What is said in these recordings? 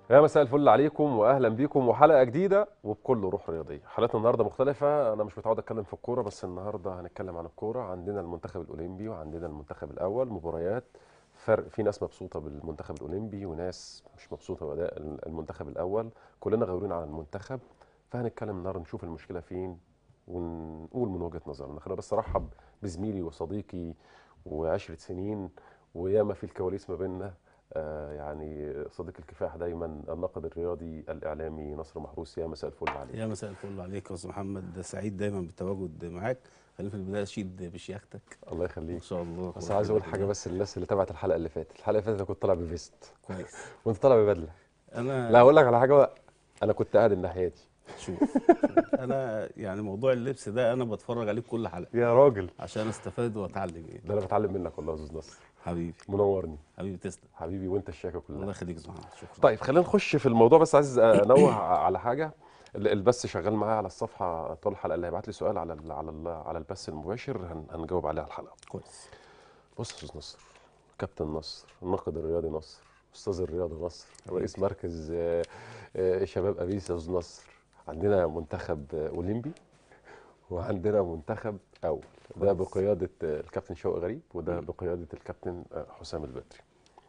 يا مساء الفل عليكم واهلا بيكم وحلقه جديده وبكل روح رياضيه حلقتنا النهارده مختلفه انا مش متعود اتكلم في الكوره بس النهارده هنتكلم عن الكوره عندنا المنتخب الاولمبي وعندنا المنتخب الاول مباريات فرق في ناس مبسوطه بالمنتخب الاولمبي وناس مش مبسوطه باداء المنتخب الاول كلنا غيورين على المنتخب فهنتكلم النهارده نشوف المشكله فين ونقول من وجهه نظرنا خلينا بس ارحب بزميلي وصديقي وعشرة سنين وياما في الكواليس ما بيننا آه، يعني صديق الكفاح دايما الناقد الرياضي الاعلامي نصر محروس يا مساء الفل عليك يا مساء الفل عليك يا استاذ محمد سعيد دايما بالتواجد معاك خلينا في البدايه اشيد بشياختك الله ان يخليك شاء الله بس عايز اقول حاجه بس للناس اللي تابعت الحلقه اللي فاتت الحلقه اللي فاتت انا كنت طالع بفيست كويس وانت طالع ببدله انا لا اقول لك على حاجه بقى انا كنت قاعد الناحيه دي شوف انا يعني موضوع اللبس ده انا بتفرج عليه كل حلقه يا راجل عشان استفاد واتعلم يعني ده انا بتعلم منك والله يا استاذ نصر حبيبي منورني حبيبي تسلم حبيبي وانت الشياكه الله كلها يخليك يا استاذ محمد شكرا طيب خلينا نخش في الموضوع بس عايز انوه على حاجه ال- البث شغال معايا على الصفحه طول الحلقه اللي هيبعت لي سؤال على ال على ال على البث المباشر هن- هنجاوب عليه على الحلقه كويس بص يا استاذ نصر كابتن نصر الناقد الرياضي نصر استاذ الرياضه نصر حبيبي. رئيس مركز آه، آه، شباب ابيس يا استاذ نصر عندنا منتخب آه، اولمبي وعندنا منتخب اول ده كويس. بقياده آه، الكابتن شوقي غريب وده مم. بقياده الكابتن آه، حسام البدري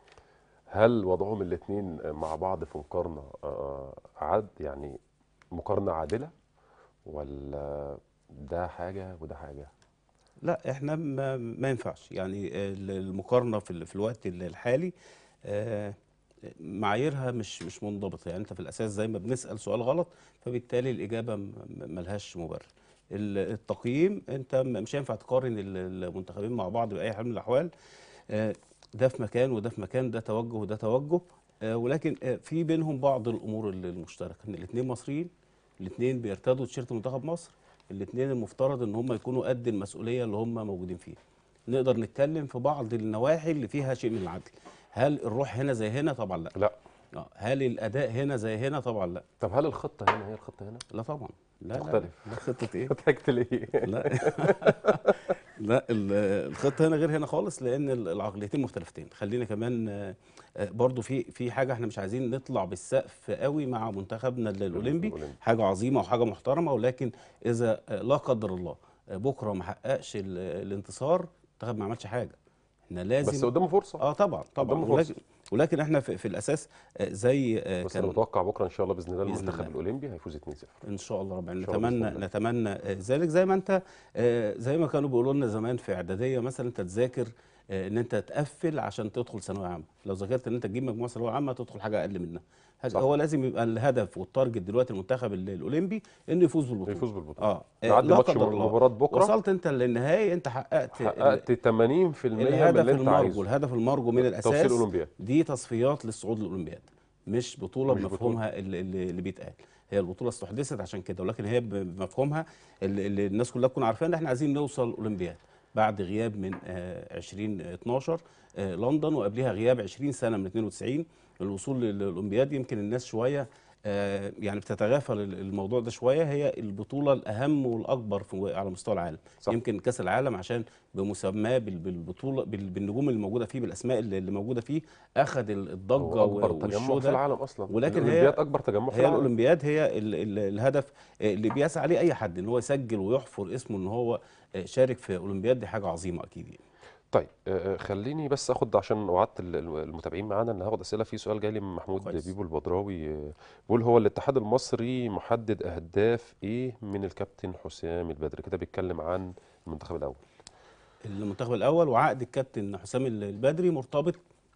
هل وضعهم الاثنين مع بعض في مقارنه آه، عد يعني مقارنه عادله ولا ده حاجه وده حاجه لا احنا ما, ما ينفعش يعني ال- المقارنه في ال- في الوقت ال- الحالي آه، معاييرها مش مش منضبطه يعني انت في الاساس زي ما بنسال سؤال غلط فبالتالي الاجابه م- م- ملهاش مبرر ال- التقييم انت م- مش هينفع تقارن ال- المنتخبين مع بعض باي حال من الاحوال آه، ده في مكان وده في مكان ده توجه وده توجه آه، ولكن آه، في بينهم بعض الامور ال- المشتركه ان الاثنين مصريين الاثنين بيرتدوا تيشيرت منتخب مصر الاثنين المفترض ان هم يكونوا قد المسؤوليه اللي هم موجودين فيها نقدر نتكلم في بعض النواحي اللي فيها شيء من العدل هل الروح هنا زي هنا طبعا لا لا آه، هل الاداء هنا زي هنا طبعا لا طب هل الخطه هنا هي الخطه هنا لا طبعا لا لا مختلف. لا خطه ايه ضحكت ليه لا لا ال- الخطه هنا غير هنا خالص لان ال- العقليتين مختلفتين خلينا كمان آه، آه، برضو في في حاجه احنا مش عايزين نطلع بالسقف قوي مع منتخبنا ال- الاولمبي الأولمبي. حاجه عظيمه وحاجه محترمه ولكن اذا آه، لا قدر الله آه، بكره ما حققش ال- الانتصار المنتخب ما عملش حاجه احنا لازم بس قدامه فرصه اه طبعا طبعا قدامه فرصة. ولكن ولكن احنا في, في الاساس آه، زي آه، بس انا كان متوقع بكره ان شاء الله باذن الله بإذن المنتخب الله. الاولمبي هيفوز 2-0 ان شاء الله رب العالمين إن شاء الله بإذن نتمنى الله. نتمنى آه، ذلك زي ما انت آه، زي ما كانوا بيقولوا لنا زمان في اعداديه مثلا انت تذاكر آه، ان انت تقفل عشان تدخل ثانويه عامه لو ذاكرت ان انت تجيب مجموعه ثانويه عامه تدخل حاجه اقل منها هذا صح. هو لازم يبقى الهدف والتارجت دلوقتي المنتخب ال- الاولمبي انه يفوز بالبطوله هيفوز بالبطوله اه آه، نعدي لا ماتش قدر الله مباراه بكره وصلت انت للنهائي انت حققت ال- حققت 80% من الهدف اللي انت المرجو عايزه الهدف المرجو من الاساس توصيل اولمبياد دي تصفيات للصعود للاولمبياد مش بطوله مش بمفهومها اللي, اللي اللي بيتقال هي البطوله استحدثت عشان كده ولكن هي ب- بمفهومها اللي, اللي الناس كلها تكون عارفاه ان احنا عايزين نوصل اولمبياد بعد غياب من آه، 2012 آه، لندن وقبلها غياب 20 سنه من 92 الوصول للاولمبياد يمكن الناس شويه آه، يعني بتتغافل ال- الموضوع ده شويه هي البطوله الاهم والاكبر في على مستوى العالم صح. يمكن كاس العالم عشان بمسماه بال- بالبطوله بال- بالنجوم اللي موجوده فيه بالاسماء اللي اللي موجوده فيه اخذ ال- الضجه هو اكبر و- تجمع والشو في ده العالم اصلا ولكن هي- الاولمبياد اكبر تجمع في هي العالم الاولمبياد هي ال ال الهدف اللي بيسعى عليه اي حد ان هو يسجل ويحفر اسمه ان هو شارك في اولمبياد دي حاجه عظيمه اكيد يعني. طيب آه، آه، خليني بس اخد عشان وعدت ال- ال- المتابعين معانا ان هاخد اسئله في سؤال جاي لي من محمود كويس. بيبو البدراوي آه، بيقول هو الاتحاد المصري محدد اهداف ايه من الكابتن حسام البدري كده بيتكلم عن المنتخب الاول المنتخب الاول وعقد الكابتن حسام البدري مرتبط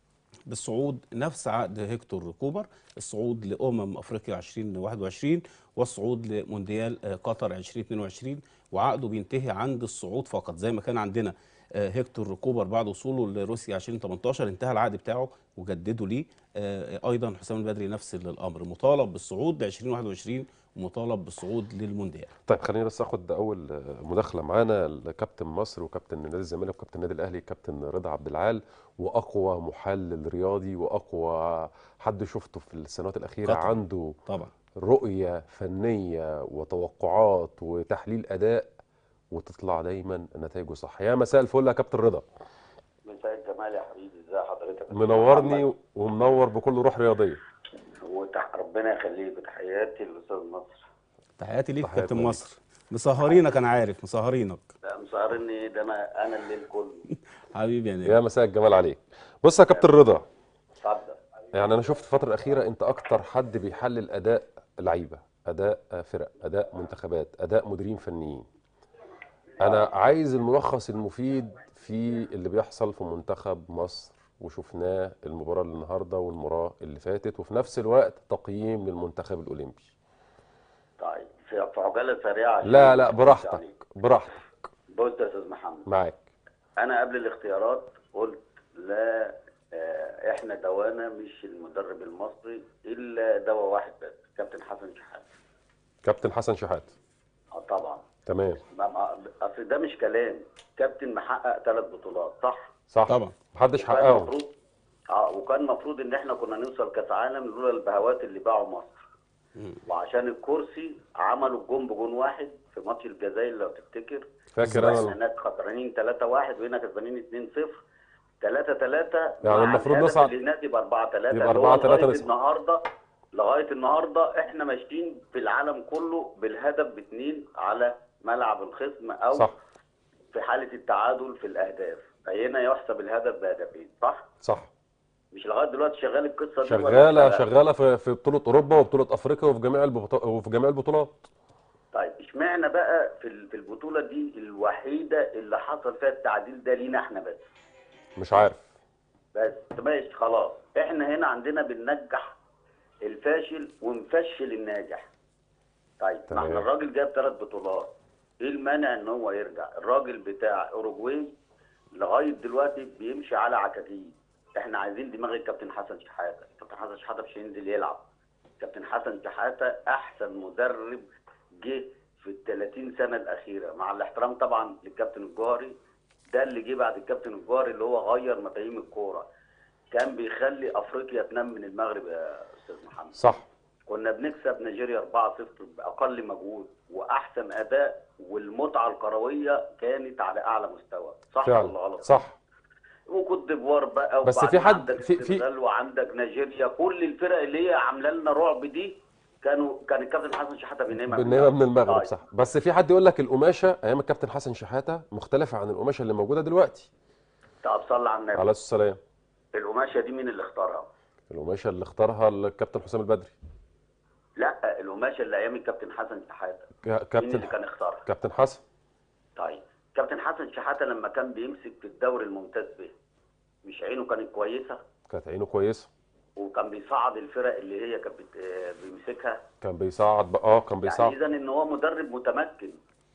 بالصعود نفس عقد هيكتور كوبر الصعود لامم افريقيا 2021 والصعود لمونديال آه، قطر 2022 وعقده بينتهي عند الصعود فقط زي ما كان عندنا آه، هيكتور كوبر بعد وصوله لروسيا 2018 انتهى العقد بتاعه وجددوا ليه آه، ايضا حسام البدري نفس الامر مطالب بالصعود ل 2021 ومطالب بالصعود للمونديال طيب خليني بس اخد اول آه، مداخله معانا لكابتن مصر وكابتن نادي الزمالك وكابتن النادي الاهلي كابتن رضا عبد العال واقوى محلل رياضي واقوى حد شفته في السنوات الاخيره قطعاً. عنده طبعا رؤيه فنيه وتوقعات وتحليل اداء وتطلع دايما نتائجه صح يا مساء الفل يا كابتن رضا مساء الجمال يا حبيبي ازي حضرتك منورني ومنور بكل روح رياضيه وتح... ربنا يخليك وتحياتي للاستاذ نصر تحياتي ليك تحياتنا كابتن ليك. مصر مسهرينك انا عارف مسهرينك لا مسهرني ده انا انا الليل كله حبيبي يا يا نجم مساء الجمال عليك بص يا كابتن رضا اتفضل يعني انا شفت الفتره الاخيره انت اكتر حد بيحلل اداء لعيبه اداء آه، فرق اداء منتخبات اداء مديرين فنيين انا عايز الملخص المفيد في اللي بيحصل في منتخب مصر وشفناه المباراه اللي النهارده والمباراه اللي فاتت وفي نفس الوقت تقييم للمنتخب الاولمبي طيب في في عجاله سريعه عشان لا لا ما براحتك عليك. براحتك بص يا استاذ محمد معاك انا قبل الاختيارات قلت لا آه، احنا دوانا مش المدرب المصري الا دواء واحد بس كابتن حسن شحاته كابتن حسن شحات اه طبعا تمام ما- ما- اصل ده مش كلام كابتن محقق ثلاث بطولات صح صح طبعا. محدش وكان حققهم المفروض اه وكان المفروض ان احنا كنا نوصل كاس عالم لولا البهوات اللي باعوا مصر وعشان الكرسي عملوا الجون بجون واحد في ماتش الجزائر لو تفتكر فاكر احنا انا هناك خسرانين 3 1 وهنا كسبانين 2 0 3 3 يعني المفروض نصعد- اللي هناك يبقى 4 3 يبقى 4 3 لغايه نصعد. النهارده لغايه النهارده احنا ماشيين في العالم كله بالهدف باثنين على ملعب الخصم او صح في حاله التعادل في الاهداف فهنا يحسب الهدف بهدفين صح؟ صح مش لغايه دلوقتي شغال القصه دي ولا شغاله لا؟ شغاله في في بطوله اوروبا وبطوله افريقيا وفي جميع البطولات وفي جميع البطولات طيب اشمعنى بقى في ال- في البطوله دي الوحيده اللي حصل فيها التعديل ده لينا احنا بس مش عارف بس ماشي خلاص احنا هنا عندنا بننجح الفاشل ونفشل الناجح طيب ما تمام. احنا الراجل جاب ثلاث بطولات ايه المانع ان هو يرجع الراجل بتاع اوروجواي لغايه دلوقتي بيمشي على عكاكيل احنا عايزين دماغ الكابتن حسن شحاته الكابتن حسن شحاته مش هينزل يلعب كابتن حسن شحاته احسن مدرب جه في ال 30 سنه الاخيره مع الاحترام طبعا للكابتن الجوهري ده اللي جه بعد الكابتن الجوهري اللي هو غير مفاهيم الكوره كان بيخلي افريقيا تنام من المغرب يا استاذ محمد صح كنا بنكسب نيجيريا 4-0 باقل مجهود واحسن اداء والمتعه الكرويه كانت على اعلى مستوى صح ولا فعلا غلط؟ صح وكوت ديفوار بقى بس وبعدين في حد- عندك في- في- السنغال وعندك نيجيريا كل الفرق اللي هي عامله لنا رعب دي كانوا كان الكابتن حسن شحاته بينامها بالنسبه من المغرب طيب. صح بس في حد يقول لك القماشه ايام الكابتن حسن شحاته مختلفه عن القماشه اللي موجوده دلوقتي طب صلى على النبي عليه الصلاه والسلام القماشه دي مين اللي اختارها؟ القماشه اللي اختارها الكابتن حسام البدري لا القماشه اللي ايام الكابتن حسن شحاته كا- مين اللي كابتن كان اختارها؟ كابتن حسن طيب كابتن حسن شحاته لما كان بيمسك في الدوري الممتاز به مش عينه كانت كويسه كانت عينه كويسه وكان بيصعد الفرق اللي هي كانت بت- آه، بيمسكها كان بيصعد بقى اه كان يعني بيصعد اذا ان هو مدرب متمكن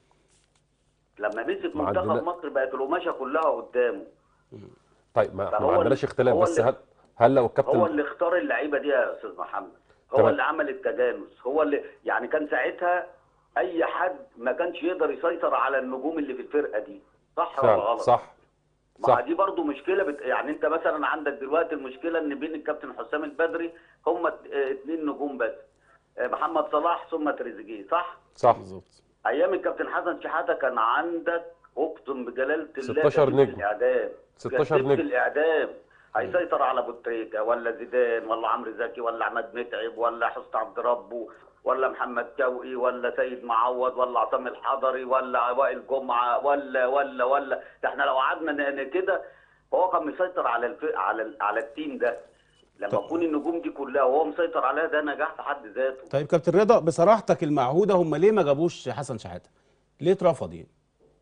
لما مسك ما منتخب عندنا- مصر بقت القماشه كلها قدامه طيب ما احنا فهو ما عندناش ال- اختلاف هو بس اللي- هل هل لو هو الكابتن اللي اختار اللعيبه دي يا استاذ محمد هو تمام. اللي عمل التجانس هو اللي يعني كان ساعتها اي حد ما كانش يقدر يسيطر على النجوم اللي في الفرقه دي صح ولا فعلا غلط صح ما صح دي برضو مشكله بت... يعني انت مثلا عندك دلوقتي المشكله ان بين الكابتن حسام البدري هم اثنين نجوم بس آه، محمد صلاح ثم تريزيجيه صح صح بالظبط ايام الكابتن حسن شحاته كان عندك اقسم بجلاله الله 16 كتيب نجم. الاعدام 16 كتيب نجم. الاعدام هيسيطر على ابو تريكه ولا زيدان ولا عمرو زكي ولا عماد متعب ولا حسن عبد ربه ولا محمد شوقي ولا سيد معوض ولا عصام الحضري ولا وائل جمعه ولا ولا ولا ده احنا لو قعدنا ن- ن- كده هو كان مسيطر على الف... على ال... على التيم ده لما طب- تكون النجوم دي كلها وهو مسيطر عليها ده نجاح في حد ذاته طيب كابتن رضا بصراحتك المعهوده هم ليه ما جابوش حسن شحاته ليه اترفض يعني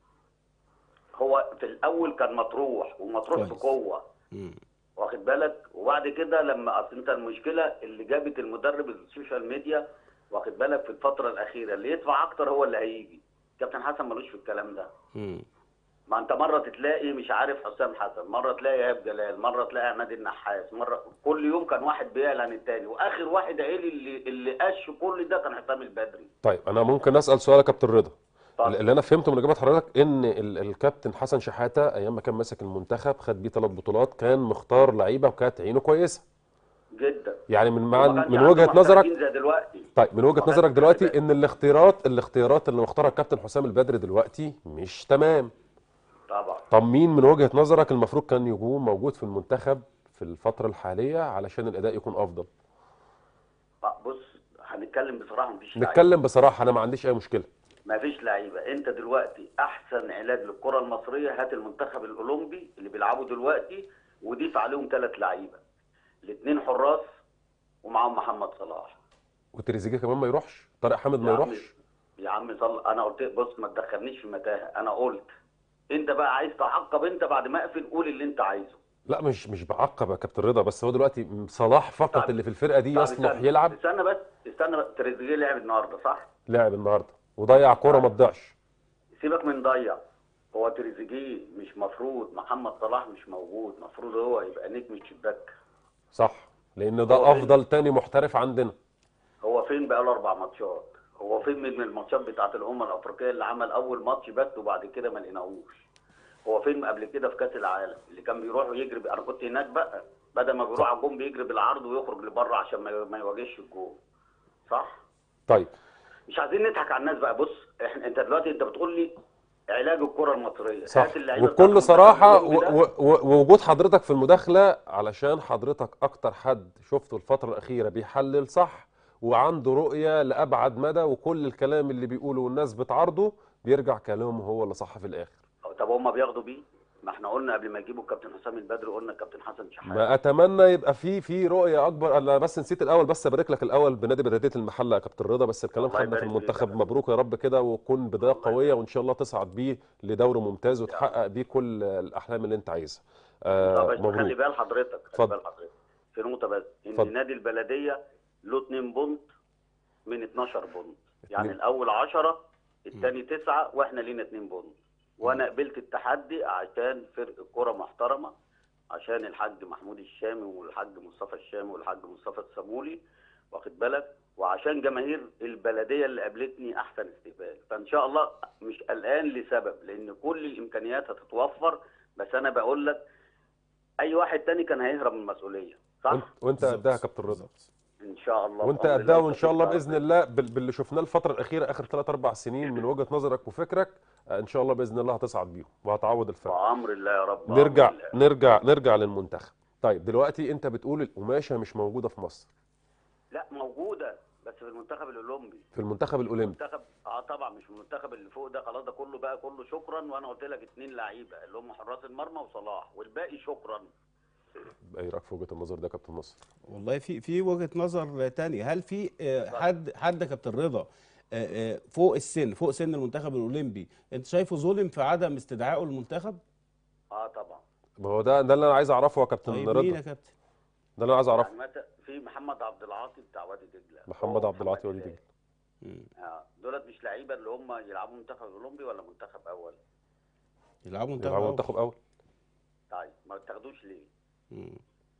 هو في الاول كان مطروح ومطروح كويس. بقوه مم. واخد بالك وبعد كده لما اصل انت المشكله اللي جابت المدرب السوشيال ميديا واخد بالك في الفتره الاخيره اللي يدفع اكتر هو اللي هيجي كابتن حسن ملوش في الكلام ده مم. ما انت مره تلاقي مش عارف حسام حسن مره تلاقي ايهاب جلال مره تلاقي عماد النحاس مره كل يوم كان واحد بيعلن التاني واخر واحد عيلي اللي اللي قش كل ده كان حسام البدري طيب انا ممكن اسال سؤال يا كابتن رضا اتفضل. اللي انا فهمته من اجابه حضرتك ان ال- الكابتن حسن شحاته ايام ما كان ماسك المنتخب خد بيه ثلاث بطولات كان مختار لعيبه وكانت عينه كويسه جدا يعني من مع وما كانش من عنده وجهه نظرك محترفين زي دلوقتي طيب من وجهه ما نظرك كانش دلوقتي خلي ان الاختيارات الاختيارات اللي مختارها الكابتن حسام البدري دلوقتي مش تمام طبعا طب مين من وجهه نظرك المفروض كان يكون موجود في المنتخب في الفتره الحاليه علشان الاداء يكون افضل آه، بص هنتكلم بصراحه مفيش لعيبه نتكلم بصراحه انا ما عنديش اي مشكله مفيش لعيبه انت دلوقتي احسن علاج للكره المصريه هات المنتخب الاولمبي اللي بيلعبوا دلوقتي وضيف عليهم ثلاث لعيبه الاثنين حراس ومعاهم محمد صلاح وتريزيجيه كمان ما يروحش طارق حامد ما يا عم- يروحش يا عم صل انا قلت بص ما تدخلنيش في متاهه انا قلت انت بقى عايز تعقب انت بعد ما اقفل قول اللي انت عايزه لا مش مش بعقب يا كابتن رضا بس هو دلوقتي صلاح فقط طب- اللي في الفرقه دي طب يصلح استنى- يلعب استنى بس استنى بس تريزيجيه لعب النهارده صح لاعب النهارده وضيع كوره ما تضيعش سيبك من ضيع هو تريزيجيه مش مفروض محمد صلاح مش موجود مفروض هو يبقى نجم الشباك صح لان هو ده فين؟ افضل تاني محترف عندنا هو فين بقى له اربع ماتشات هو فين من الماتشات بتاعت الامم الافريقيه اللي عمل اول ماتش بس وبعد كده ما لقيناهوش هو فين قبل كده في كاس العالم اللي كان بيروح ويجري ب- انا كنت هناك بقى بدل ما بيروح على الجون بيجري بالعرض ويخرج لبره عشان ما ما يواجهش الجون صح طيب مش عايزين نضحك على الناس بقى بص احنا انت دلوقتي انت بتقول لي علاج الكره المصريه صح هات اللعيبة بتاعت وبكل المنتخب صراحه الأولمبي ده. و- و- ووجود حضرتك في المداخله علشان حضرتك اكتر حد شفته الفتره الاخيره بيحلل صح وعنده رؤيه لابعد مدى وكل الكلام اللي بيقوله والناس بتعارضه بيرجع كلامه هو اللي صح في الاخر طب هم بياخدوا بيه ما احنا قلنا قبل ما يجيبوا الكابتن حسام البدري قلنا الكابتن حسن شحاته ما اتمنى يبقى في في رؤيه اكبر انا بس نسيت الاول بس ابارك لك الاول بنادي بلديه المحله يا كابتن رضا بس الكلام الله خدنا في يبارك فيك المنتخب يا مبروك يا رب كده وتكون بدايه الله قويه يبارك وان شاء الله تصعد بيه لدوري ممتاز وتحقق بيه كل الاحلام اللي انت عايزها آه طب بس خلي مبروك بال حضرتك خلي اتفضل. بال حضرتك في نقطة بس إن اتفضل. نادي البلدية له 2 بونت من 12 بونت يعني اتنين. الأول 10 الثاني 9 وإحنا لينا 2 بونت وأنا قبلت التحدي عشان فرق كرة محترمة عشان الحاج محمود الشامي والحاج مصطفى الشامي والحاج مصطفى السمولي واخد بالك وعشان جماهير البلديه اللي قابلتني احسن استقبال فان شاء الله مش قلقان لسبب لان كل الامكانيات هتتوفر بس انا بقول لك اي واحد تاني كان هيهرب من المسؤوليه صح وانت, وانت بالظبط، قدها يا كابتن رضا بالظبط. ان شاء الله وانت بأمر قدها الله وان شاء الله يتوفيق باذن الله بال- باللي شفناه الفتره الاخيره اخر 3 4 سنين من وجهه نظرك وفكرك آه، ان شاء الله باذن الله هتصعد بيهم وهتعوض الفرق بامر الله يا رب بأمر نرجع الله. نرجع نرجع للمنتخب طيب دلوقتي انت بتقول القماشه مش موجوده في مصر لا موجوده بس في المنتخب الاولمبي في المنتخب الاولمبي المنتخب اه طبعا مش المنتخب اللي فوق ده خلاص ده كله بقى كله شكرا وانا قلت لك اتنين لعيبه اللي هم حراس المرمى وصلاح والباقي شكرا ايه رايك في وجهه النظر ده يا كابتن نصر والله في في وجهة نظر تانية هل في آه، حد حد يا كابتن رضا آه، آه، فوق السن فوق سن المنتخب الاولمبي انت شايفه ظلم في عدم استدعائه المنتخب اه طبعا ما هو ده ده اللي انا عايز اعرفه يا كابتن طيب مين يا رضا كابتن ده اللي انا عايز اعرفه يعني مثلا في محمد عبد العاطي بتاع وادي دجله محمد هو عبد العاطي محمد وادي هلال. دجله مم. اه دولت مش لعيبه اللي هم يلعبوا منتخب اولمبي ولا منتخب اول يلعبوا منتخب يلعبوا أول. منتخب اول طيب ما تاخدوش ليه مم.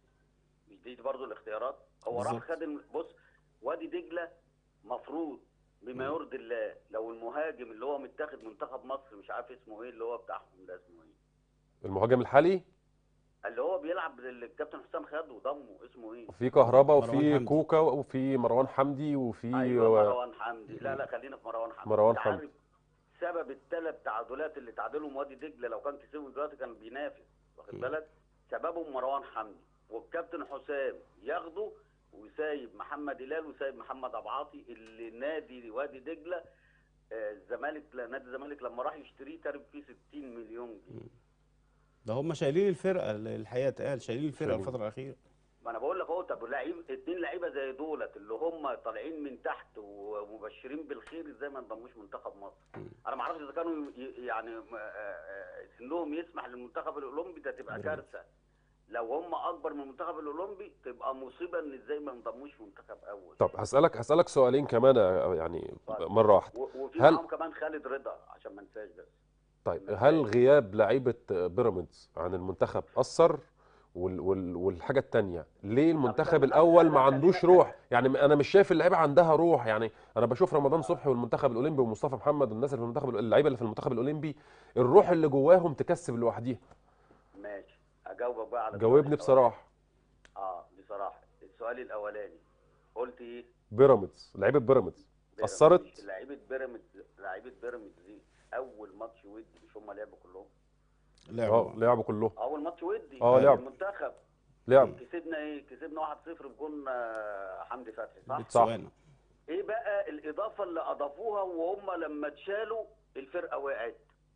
مش دي برضو الاختيارات هو راح بالظبط. خد الم- بص وادي دجله مفروض بما يرضي الله لو المهاجم اللي هو متاخد منتخب مصر مش عارف اسمه ايه اللي هو بتاعهم ده اسمه ايه المهاجم الحالي اللي هو بيلعب اللي الكابتن حسام خده وضمه اسمه ايه في كهربا مروان وفي حمدي. كوكا وفي مروان حمدي وفي ايوه مروان حمدي لا لا خلينا في مروان حمدي مروان أنت حمدي. عارف سبب الثلاث تعادلات اللي تعادلهم وادي دجله لو كان كسبهم دلوقتي كان بينافس واخد مم. بالك سببهم مروان حمدي والكابتن حسام ياخده وسايب محمد هلال وسايب محمد ابو عاطي اللي نادي وادي دجله آه، الزمالك لا، نادي الزمالك لما راح يشتريه ترب فيه 60 مليون جنيه ده هم شايلين الفرقه الحقيقه اتقال شايلين الفرقه شايلين. الفتره الاخيره ما انا بقول لك اهو طب لعيب اتنين لعيبه زي دولت اللي هم طالعين من تحت ومبشرين بالخير ازاي ما انضموش منتخب مصر مم. انا ما اعرفش اذا كانوا ي- يعني م- آه، آه، سنهم يسمح للمنتخب الاولمبي ده تبقى برافو. كارثه لو هم اكبر من المنتخب الاولمبي تبقى مصيبه ان ازاي ما انضموش منتخب اول طب هسألك هسألك سؤالين كمان آه، يعني اتفضل. مرة واحدة و- وفي هل- معاهم كمان خالد رضا عشان ما انساش بس طيب هل غياب لعيبة بيراميدز عن المنتخب أثر وال وال والحاجة التانية ليه المنتخب طب- الأول طب ما خلينا- عندوش روح يعني أنا مش شايف اللعيبة عندها روح يعني أنا بشوف رمضان صبحي والمنتخب الأولمبي ومصطفى محمد والناس اللي في المنتخب اللعيبة اللي في المنتخب الأولمبي الروح اللي جواهم تكسب لوحديها ماشي اجاوبك بقى على جاوبني السؤال الأولاني. بصراحة اه بصراحه السؤال الاولاني قلت ايه بيراميدز لعيبة بيراميدز بيراميدز. أثرت لعيبه بيراميدز لعيبه بيراميدز دي اول ماتش ودي مش هم لعبوا كلهم لعبوا اه لعبوا كلهم اول ماتش ودي اه، لعبوا. المنتخب لعب كسبنا ايه كسبنا 1-0 بجون آه، حمدي فتحي صح بتسوانا ايه بقى الاضافه اللي اضافوها وهم لما اتشالوا الفرقه وقعت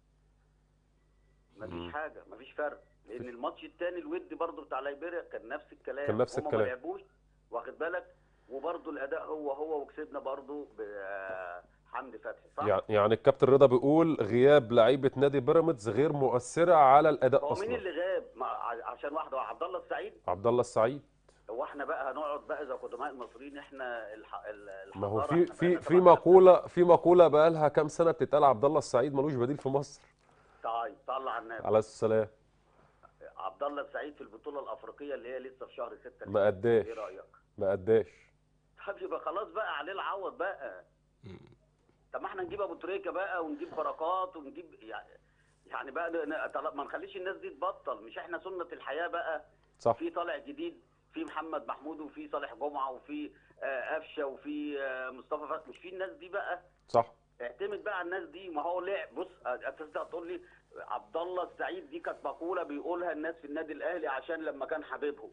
مم. مفيش حاجه مفيش فرق لان الماتش الثاني الودي برضو بتاع ليبيريا كان نفس الكلام كان نفس هم الكلام. ما لعبوش واخد بالك وبرضو الاداء هو هو وكسبنا برضو بحمدي فتحي صح يعني يعني الكابتن رضا بيقول غياب لعيبه نادي بيراميدز غير مؤثره على الاداء هو مين اصلا اللي غاب ما ع- عشان واحده عبد الله السعيد عبد الله السعيد هو احنا بقى هنقعد بقى زي قدماء المصريين احنا الح... ال- ما هو الحضارة، في احنا في بقينا في طبعاً مقوله في مقوله بقى لها كام سنه بتتقال عبد الله السعيد ملوش بديل في مصر طيب طلع الناس على السلام عبد الله السعيد في البطوله الافريقيه اللي هي لسه في شهر 6 ما قداش ايه رايك؟ ما قداش طب يبقى خلاص بقى عليه العوض بقى طب ما احنا نجيب ابو تريكه بقى ونجيب بركات ونجيب يعني يعني بقى ن- طل- ما نخليش الناس دي تبطل مش احنا سنه الحياه بقى صح في طالع جديد في محمد محمود وفي صالح جمعه وفي آه، قفشه وفي آه، مصطفى فتحي مش في الناس دي بقى صح اعتمد بقى على الناس دي ما هو لعب بص هتصدق تقول لي عبد الله السعيد دي كانت مقوله بيقولها الناس في النادي الاهلي عشان لما كان حبيبهم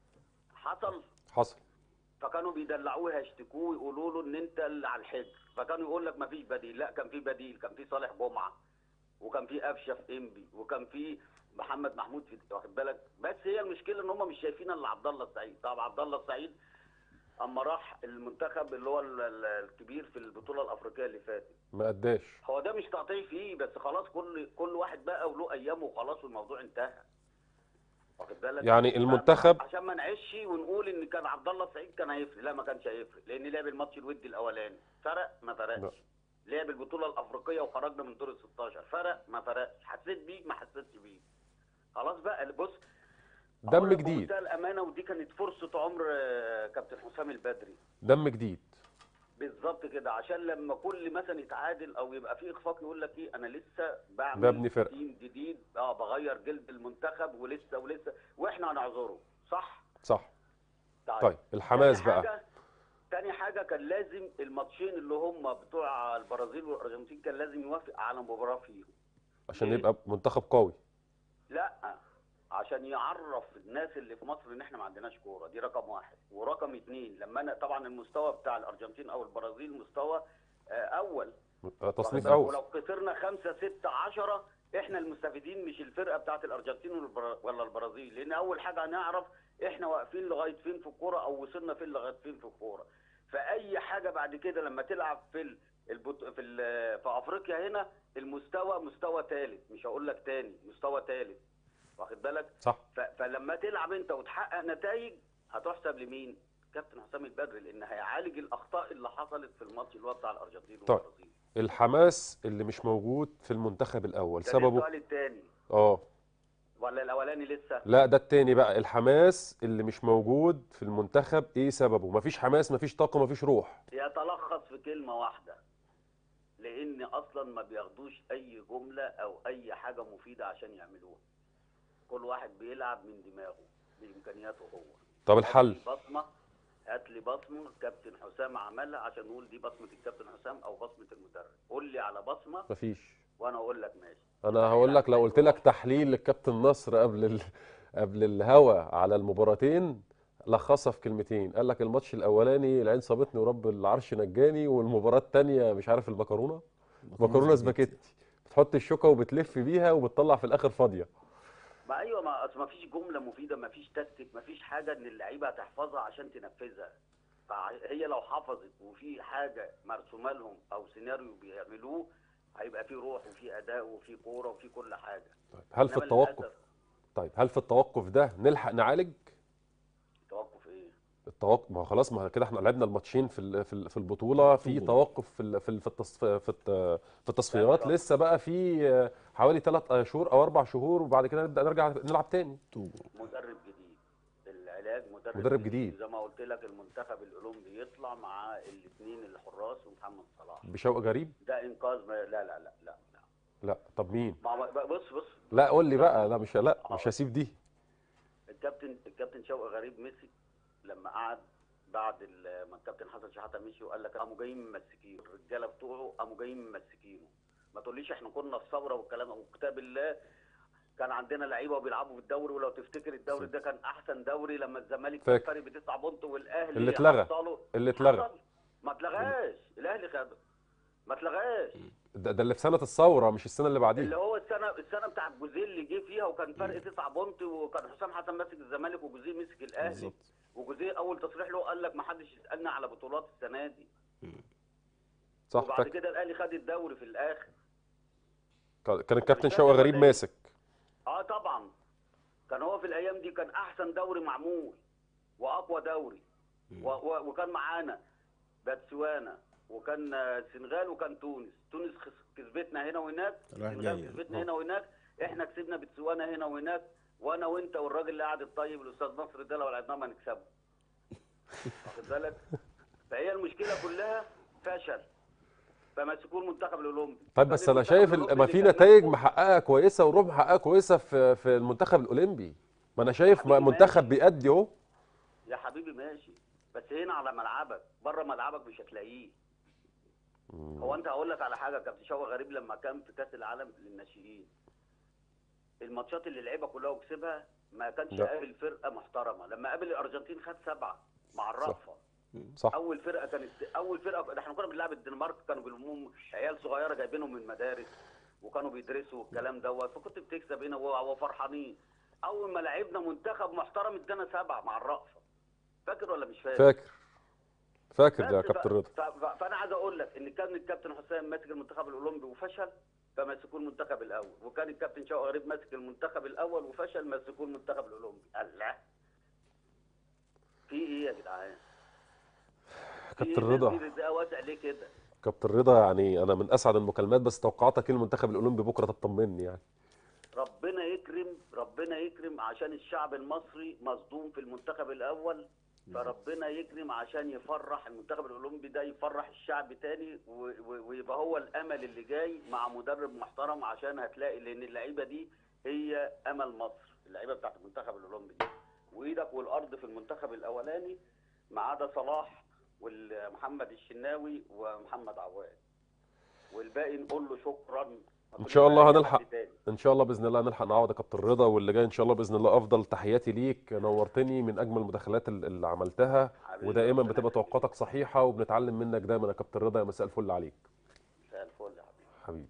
حصل حصل فكانوا بيدلعوه يشتكوه يقولوا له ان انت اللي على الحجر فكانوا يقول لك ما فيش بديل لا كان في بديل كان في صالح جمعه وكان في قفشه في انبي وكان في محمد محمود في واخد بالك بس هي المشكله ان هم مش شايفين الا عبد الله السعيد طب عبد الله السعيد اما راح المنتخب اللي هو ال- ال- الكبير في البطوله الافريقيه اللي فاتت ما قداش هو ده مش تقطيع فيه بس خلاص كل كل واحد بقى وله ايامه وخلاص والموضوع انتهى واخد بالك يعني المنتخب عشان ما نعيش ونقول ان كان عبد الله السعيد كان هيفرق لا ما كانش هيفرق لان لعب الماتش الودي الاولاني فرق ما لا. فرقش لعب البطوله الافريقيه وخرجنا من دور ال 16 فرق ما فرقش حسيت بيه ما حسيتش بيه خلاص بقى بص دم أقول لك جديد بمنتهى الامانه ودي كانت فرصه عمر آه، كابتن حسام البدري دم جديد بالظبط كده عشان لما كل مثلا يتعادل او يبقى في اخفاق يقول لك ايه انا لسه بعمل ببني فرقة. تيم جديد اه بغير جلد المنتخب ولسه ولسه واحنا هنعذره صح؟ صح طيب الحماس تاني بقى حاجة تاني حاجه كان لازم الماتشين اللي هم بتوع البرازيل والارجنتين كان لازم يوافق على مباراه فيهم عشان ليه؟ يبقى منتخب قوي لا عشان يعرف الناس اللي في مصر ان احنا ما عندناش كوره دي رقم واحد ورقم اتنين لما انا طبعا المستوى بتاع الارجنتين او البرازيل مستوى آه، اول تصنيف واخد بالك؟ اول ولو خسرنا خمسة ستة عشرة احنا المستفيدين مش الفرقة بتاعت الارجنتين والبرا- ولا البرازيل لان اول حاجة هنعرف احنا واقفين لغاية فين في الكورة او وصلنا فين لغاية فين في الكورة فاي حاجة بعد كده لما تلعب في ال... البط... في ال... في افريقيا هنا المستوى مستوى ثالث مش هقول لك تاني مستوى ثالث واخد بالك صح ف... فلما تلعب انت وتحقق نتائج هتحسب لمين كابتن حسام البدري لان هيعالج الاخطاء اللي حصلت في الماتش اللي هو بتاع الارجنتين طيب. والبرازيل الحماس اللي مش موجود في المنتخب الاول ده سببه السؤال الثاني اه ولا الاولاني لسه لا ده التاني بقى الحماس اللي مش موجود في المنتخب ايه سببه مفيش حماس مفيش طاقه مفيش روح يتلخص في كلمه واحده لان اصلا ما بياخدوش اي جمله او اي حاجه مفيده عشان يعملوها كل واحد بيلعب من دماغه بامكانياته هو طب هات الحل لي بصمه هات لي بصمه كابتن حسام عملها عشان نقول دي بصمه الكابتن حسام او بصمه المدرب قول لي على بصمه مفيش وانا اقول لك ماشي انا هقول لك لو قلت لك تحليل للكابتن نصر قبل ال... قبل الهوا على المباراتين لخصها في كلمتين قال لك الماتش الاولاني العين صابتني ورب العرش نجاني والمباراه الثانيه مش عارف المكرونه مكرونه سباكيتي بتحط الشوكه وبتلف بيها وبتطلع في الاخر فاضيه ما ايوه ما اصل ما فيش جمله مفيده ما فيش تكتيك ما فيش حاجه ان اللعيبه هتحفظها عشان تنفذها فهي لو حفظت وفي حاجه مرسومه لهم او سيناريو بيعملوه هيبقى في روح وفي اداء وفي كوره وفي كل حاجه طيب هل في إنما التوقف للأسف طيب هل في التوقف ده نلحق نعالج توقف ايه التوقف ما هو خلاص ما كده احنا لعبنا الماتشين في ال- في ال- في البطوله في البطولة. توقف في ال- في ال- في التصف في الت- في التصفيات شهر. لسه بقى في آه، حوالي ثلاث شهور او اربع شهور وبعد كده نبدا نرجع نلعب تاني توجو مدرب جديد العلاج مدرب, مدرب جديد. زي ما قلت لك المنتخب الاولمبي يطلع مع الاثنين الحراس ومحمد صلاح بشوق غريب ده انقاذ ما لا لا لا لا, لا. لا طب مين ما هو- بص بص لا قول لي بقى لا مش لا مش هسيب دي الكابتن الكابتن شوقي غريب مسك لما قعد بعد ال- ما الكابتن حسن شحاته مشي وقال لك قاموا جايين ممسكينه الرجاله بتوعه قاموا جايين ممسكينه ما تقوليش احنا كنا في ثوره والكلام وكتاب الله كان عندنا لعيبه وبيلعبوا في الدوري ولو تفتكر الدوري ده كان احسن دوري لما الزمالك كان فاكر. فارق بتسع بونت والاهلي اللي اتلغى. حصله- اللي اتلغى. حصل. ما اتلغاش الاهلي خده ما اتلغاش ده, ده اللي في سنه الثوره مش السنه اللي اللي بعديها هو السنه السنه بتاع الجوزيه اللي جه فيها وكان فرق تسع بونت وكان حسام حسن ماسك الزمالك وجوزيه مسك الاهلي بالظبط وجوزيه اول تصريح له قال لك ما حدش يسالنا على بطولات السنه دي صح وبعد فاكر كده الاهلي خد الدوري في الاخر كان الكابتن شوقي غريب ماسك اه طبعا كان هو في الايام دي كان احسن دوري معمول واقوى دوري و و وكان معانا باتسوانا وكان آه، السنغال وكان تونس تونس خس- كسبتنا هنا وهناك رايح السنغال جاي. كسبتنا آه. هنا وهناك احنا كسبنا بتسوانا هنا وهناك وانا وانت والراجل اللي قاعد الطيب الاستاذ نصر ده لو لعبناه ما نكسبه واخد بالك فهي المشكله كلها فشل فمسكوه المنتخب الاولمبي طيب بس فدي انا المنتخب شايف ال- الأولمبي ما اللي في كان نتائج نفسه- محققه كويسه وروح محققه كويسه في في المنتخب الاولمبي ما انا شايف حبيبي منتخب ماشي. بيأدي اهو يا حبيبي ماشي بس هنا على ملعبك بره ملعبك مش هتلاقيه هو انت هقول لك على حاجه كابتن شوقي غريب لما كان في كاس العالم للناشئين الماتشات اللي لعبها كلها وكسبها ما كانش لا. قابل فرقه محترمه لما قابل الارجنتين خد سبعه مع الرأفه صح اول فرقه كانت اول فرقه ده احنا كنا بنلعب الدنمارك كانوا بيلموهم عيال صغيره جايبينهم من مدارس وكانوا بيدرسوا الكلام دوت فكنت بتكسب هنا و- وفرحانين اول ما لعبنا منتخب محترم ادانا سبعه مع الرأفه فاكر ولا مش فاكر؟ فاكر فاكر ده يا بس كابتن ف- رضا ف- ف- فانا عايز اقول لك ان كان الكابتن حسام ماسك المنتخب الاولمبي وفشل فمسكوه المنتخب الاول وكان الكابتن شوقي غريب ماسك المنتخب الاول وفشل مسكوه المنتخب الاولمبي الله في ايه يا جدعان في كابتن إيه؟ رضا. تدبير ده واسع ليه كده كابتن رضا يعني انا من اسعد المكالمات بس توقعاتك ايه المنتخب الاولمبي بكره تطمني يعني ربنا يكرم ربنا يكرم عشان الشعب المصري مصدوم في المنتخب الاول فربنا يكرم عشان يفرح المنتخب الاولمبي ده يفرح الشعب تاني و- و- ويبقى هو الامل اللي جاي مع مدرب محترم عشان هتلاقي لان اللعيبه دي هي امل مصر اللعيبه بتاعت المنتخب الاولمبي دي وايدك والارض في المنتخب الاولاني ما عدا صلاح ومحمد الشناوي ومحمد عواد والباقي نقول له شكرا ان شاء الله ما هنلحق حد تاني. ان شاء الله باذن الله هنلحق نعوض يا كابتن رضا واللي جاي ان شاء الله باذن الله افضل تحياتي ليك نورتني من اجمل المداخلات ال- اللي عملتها حبيبي، ودائما ربنا بتبقى يخليك. توقعاتك صحيحه وبنتعلم منك دايما يا كابتن رضا يا مساء الفل عليك مساء الفل يا حبيبي حبيبي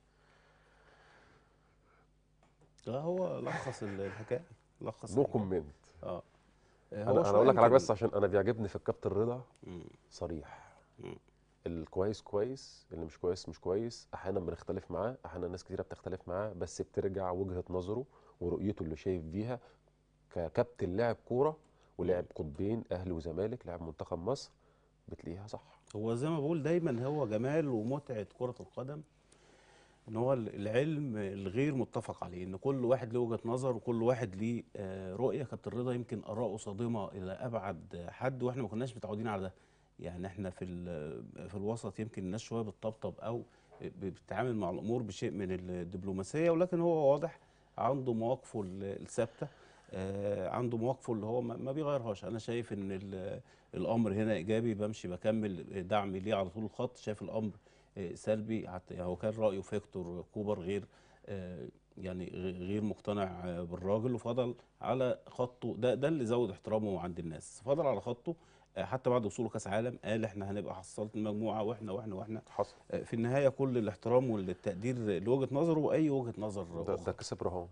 لا هو لخص ال- الحكايه لخص نو الحكاية. كومنت اه انا هو انا شوية اقول لك على حاجه يمكن- بس عشان انا بيعجبني في الكابتن رضا مم. صريح مم. الكويس كويس اللي مش كويس مش كويس احيانا بنختلف معاه احيانا ناس كتيره بتختلف معاه بس بترجع وجهه نظره ورؤيته اللي شايف بيها ككابتن لاعب كوره ولعب قطبين اهلي وزمالك لاعب منتخب مصر بتلاقيها صح هو زي ما بقول دايما هو جمال ومتعه كره القدم ان هو العلم الغير متفق عليه ان كل واحد له وجهه نظر وكل واحد ليه آه، رؤيه كابتن رضا يمكن اراءه صادمه الى ابعد حد واحنا ما كناش متعودين على ده يعني احنا في ال- في الوسط يمكن الناس شويه بتطبطب او بتتعامل مع الامور بشيء من الدبلوماسيه ولكن هو واضح عنده مواقفه ال- الثابته آه، عنده مواقفه اللي هو ما ما بيغيرهاش انا شايف ان ال- الامر هنا ايجابي بمشي بكمل دعمي ليه على طول الخط شايف الامر آه، سلبي حتى يعني هو كان رايه فيكتور كوبر غير آه، يعني غ- غير مقتنع آه، بالراجل وفضل على خطه ده ده اللي زود احترامه عند الناس فضل على خطه آه، حتى بعد وصوله كاس عالم قال احنا هنبقى حصلت المجموعه واحنا واحنا واحنا حصل آه، في النهايه كل الاحترام والتقدير لوجهه نظره واي وجهه نظر ده, أخرى. ده كسب رهان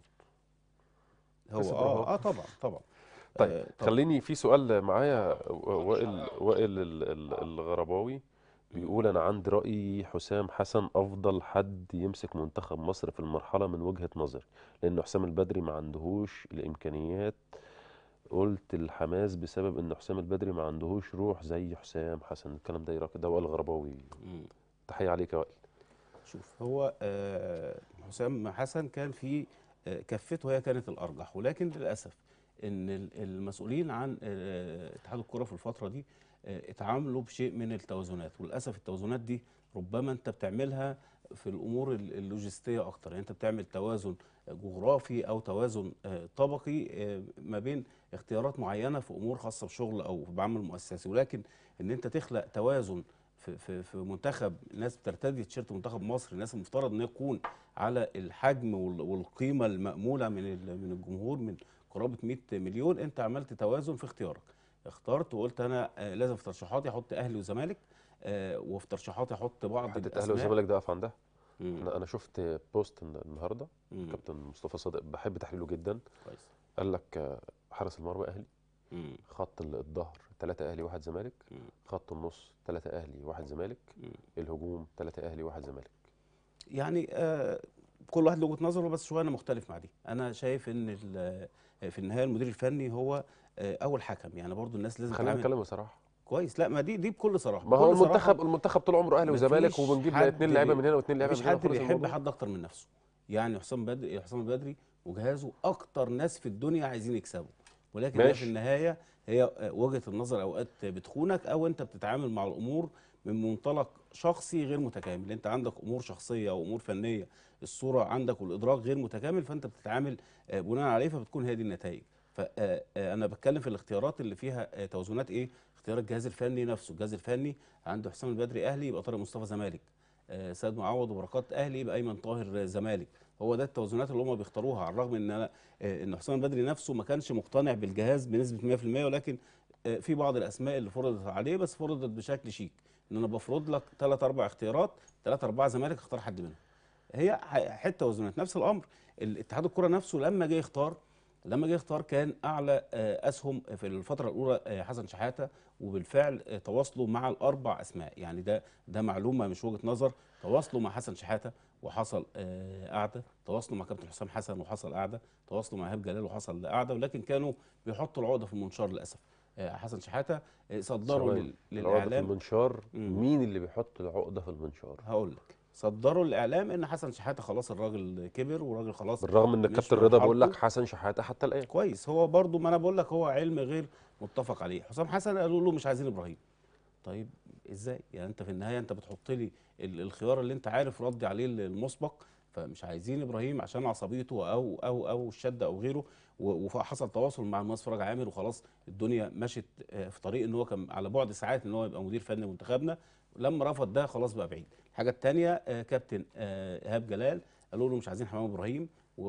هو كسب اه رهان. اه طبعا طبعا طيب آه، طبعا. خليني في سؤال معايا وائل وائل ال- ال- الغرباوي بيقول انا عندي راي حسام حسن افضل حد يمسك منتخب مصر في المرحله من وجهه نظري لان حسام البدري ما عندهوش الامكانيات قلت الحماس بسبب ان حسام البدري ما عندهوش روح زي حسام حسن الكلام ده ايه رايك ده وائل الغرباوي مم. تحيه عليك يا وائل شوف هو آه، حسام حسن كان في آه، كفته هي كانت الارجح ولكن للاسف ان ال- المسؤولين عن آه، اتحاد الكره في الفتره دي آه، اتعاملوا بشيء من التوازنات وللاسف التوازنات دي ربما انت بتعملها في الامور ال- اللوجستيه اكتر يعني انت بتعمل توازن جغرافي او توازن آه، طبقي آه، ما بين اختيارات معينه في امور خاصه بشغل او بعمل مؤسسي ولكن ان انت تخلق توازن في في في منتخب ناس بترتدي تيشيرت منتخب مصر الناس المفترض ان هي تكون على الحجم وال- والقيمه الماموله من ال- من الجمهور من قرابه 100 مليون انت عملت توازن في اختيارك اخترت وقلت انا آه، لازم في ترشيحاتي احط اهلي وزمالك آه، وفي ترشيحاتي احط بعض حته اهلي الاسماء والزمالك ده اقف عندها مم. انا انا شفت بوست الن- النهارده مم. كابتن مصطفى صادق بحب تحليله جدا كويس قال لك آه، حارس المرمى اهلي مم. خط ال- الظهر ثلاثة اهلي واحد زمالك مم. خط النص ثلاثة اهلي واحد زمالك مم. الهجوم ثلاثة اهلي واحد زمالك يعني آه كل واحد له وجهه نظره بس شويه انا مختلف مع دي انا شايف ان ال- في النهايه المدير الفني هو آه اول حكم يعني برضو الناس لازم خلينا تتعامل نتكلم بصراحه كويس لا ما دي دي بكل صراحه ما هو بكل صراحة المنتخب المنتخب طول عمره اهلي وزمالك مفيش وبنجيب حد اثنين لعيبه من هنا واثنين لعيبه من مفيش هنا حد وخلص بيحب الموضوع. حد اكتر من نفسه يعني حسام بدري حسام البدري وجهازه اكتر ناس في الدنيا عايزين يكسبوا ولكن هي في ماشي. النهايه هي آه، وجهه النظر اوقات بتخونك او انت بتتعامل مع الامور من منطلق شخصي غير متكامل انت عندك امور شخصيه او امور فنيه الصوره عندك والادراك غير متكامل فانت بتتعامل آه، بناء عليه فبتكون هي دي النتائج فانا بتكلم في الاختيارات اللي فيها آه، توازنات ايه اختيار الجهاز الفني نفسه الجهاز الفني عنده حسام البدري اهلي يبقى طارق مصطفى زمالك آه، سيد معوض وبركات اهلي يبقى ايمن طاهر آه، زمالك هو ده التوازنات اللي هم بيختاروها على الرغم ان انا آه، ان حسام البدري نفسه ما كانش مقتنع بالجهاز بنسبه 100% ولكن آه، في بعض الاسماء اللي فرضت عليه بس فرضت بشكل شيك ان انا بفرض لك ثلاث اربع اختيارات ثلاث اربع زمالك اختار حد منهم هي ح- حته توازنات نفس الامر الاتحاد الكره نفسه لما جه يختار لما جه يختار كان اعلى آه، اسهم في الفتره الاولى آه، حسن شحاته وبالفعل آه، تواصلوا مع الاربع اسماء يعني ده ده معلومه مش وجهه نظر تواصلوا مع حسن شحاته وحصل آه، قعده تواصلوا مع كابتن حسام حسن وحصل قعده تواصلوا مع ايهاب جلال وحصل قعده ولكن كانوا بيحطوا العقده في المنشار للاسف آه، حسن شحاته آه، صدروا ثواني. لل- العقدة في للاعلام المنشار مم. مين اللي بيحط العقده في المنشار هقول لك صدروا الاعلام ان حسن شحاته خلاص الراجل كبر والراجل خلاص بالرغم ان مش الكابتن رضا بيقول لك مرحلته. حسن شحاته حتى الان كويس هو برضو ما انا بقول لك هو علم غير متفق عليه حسام حسن قالوا له مش عايزين ابراهيم طيب ازاي يعني انت في النهايه انت بتحط لي ال- الخيار اللي انت عارف ردي عليه المسبق فمش عايزين ابراهيم عشان عصبيته او او او الشده او غيره و- وحصل تواصل مع المهندس فرج عامر وخلاص الدنيا مشت آه، في طريق ان هو كان على بعد ساعات ان هو يبقى مدير فني منتخبنا لما رفض ده خلاص بقى بعيد الحاجه الثانيه كابتن آه، ايهاب جلال قالوا له مش عايزين حمام ابراهيم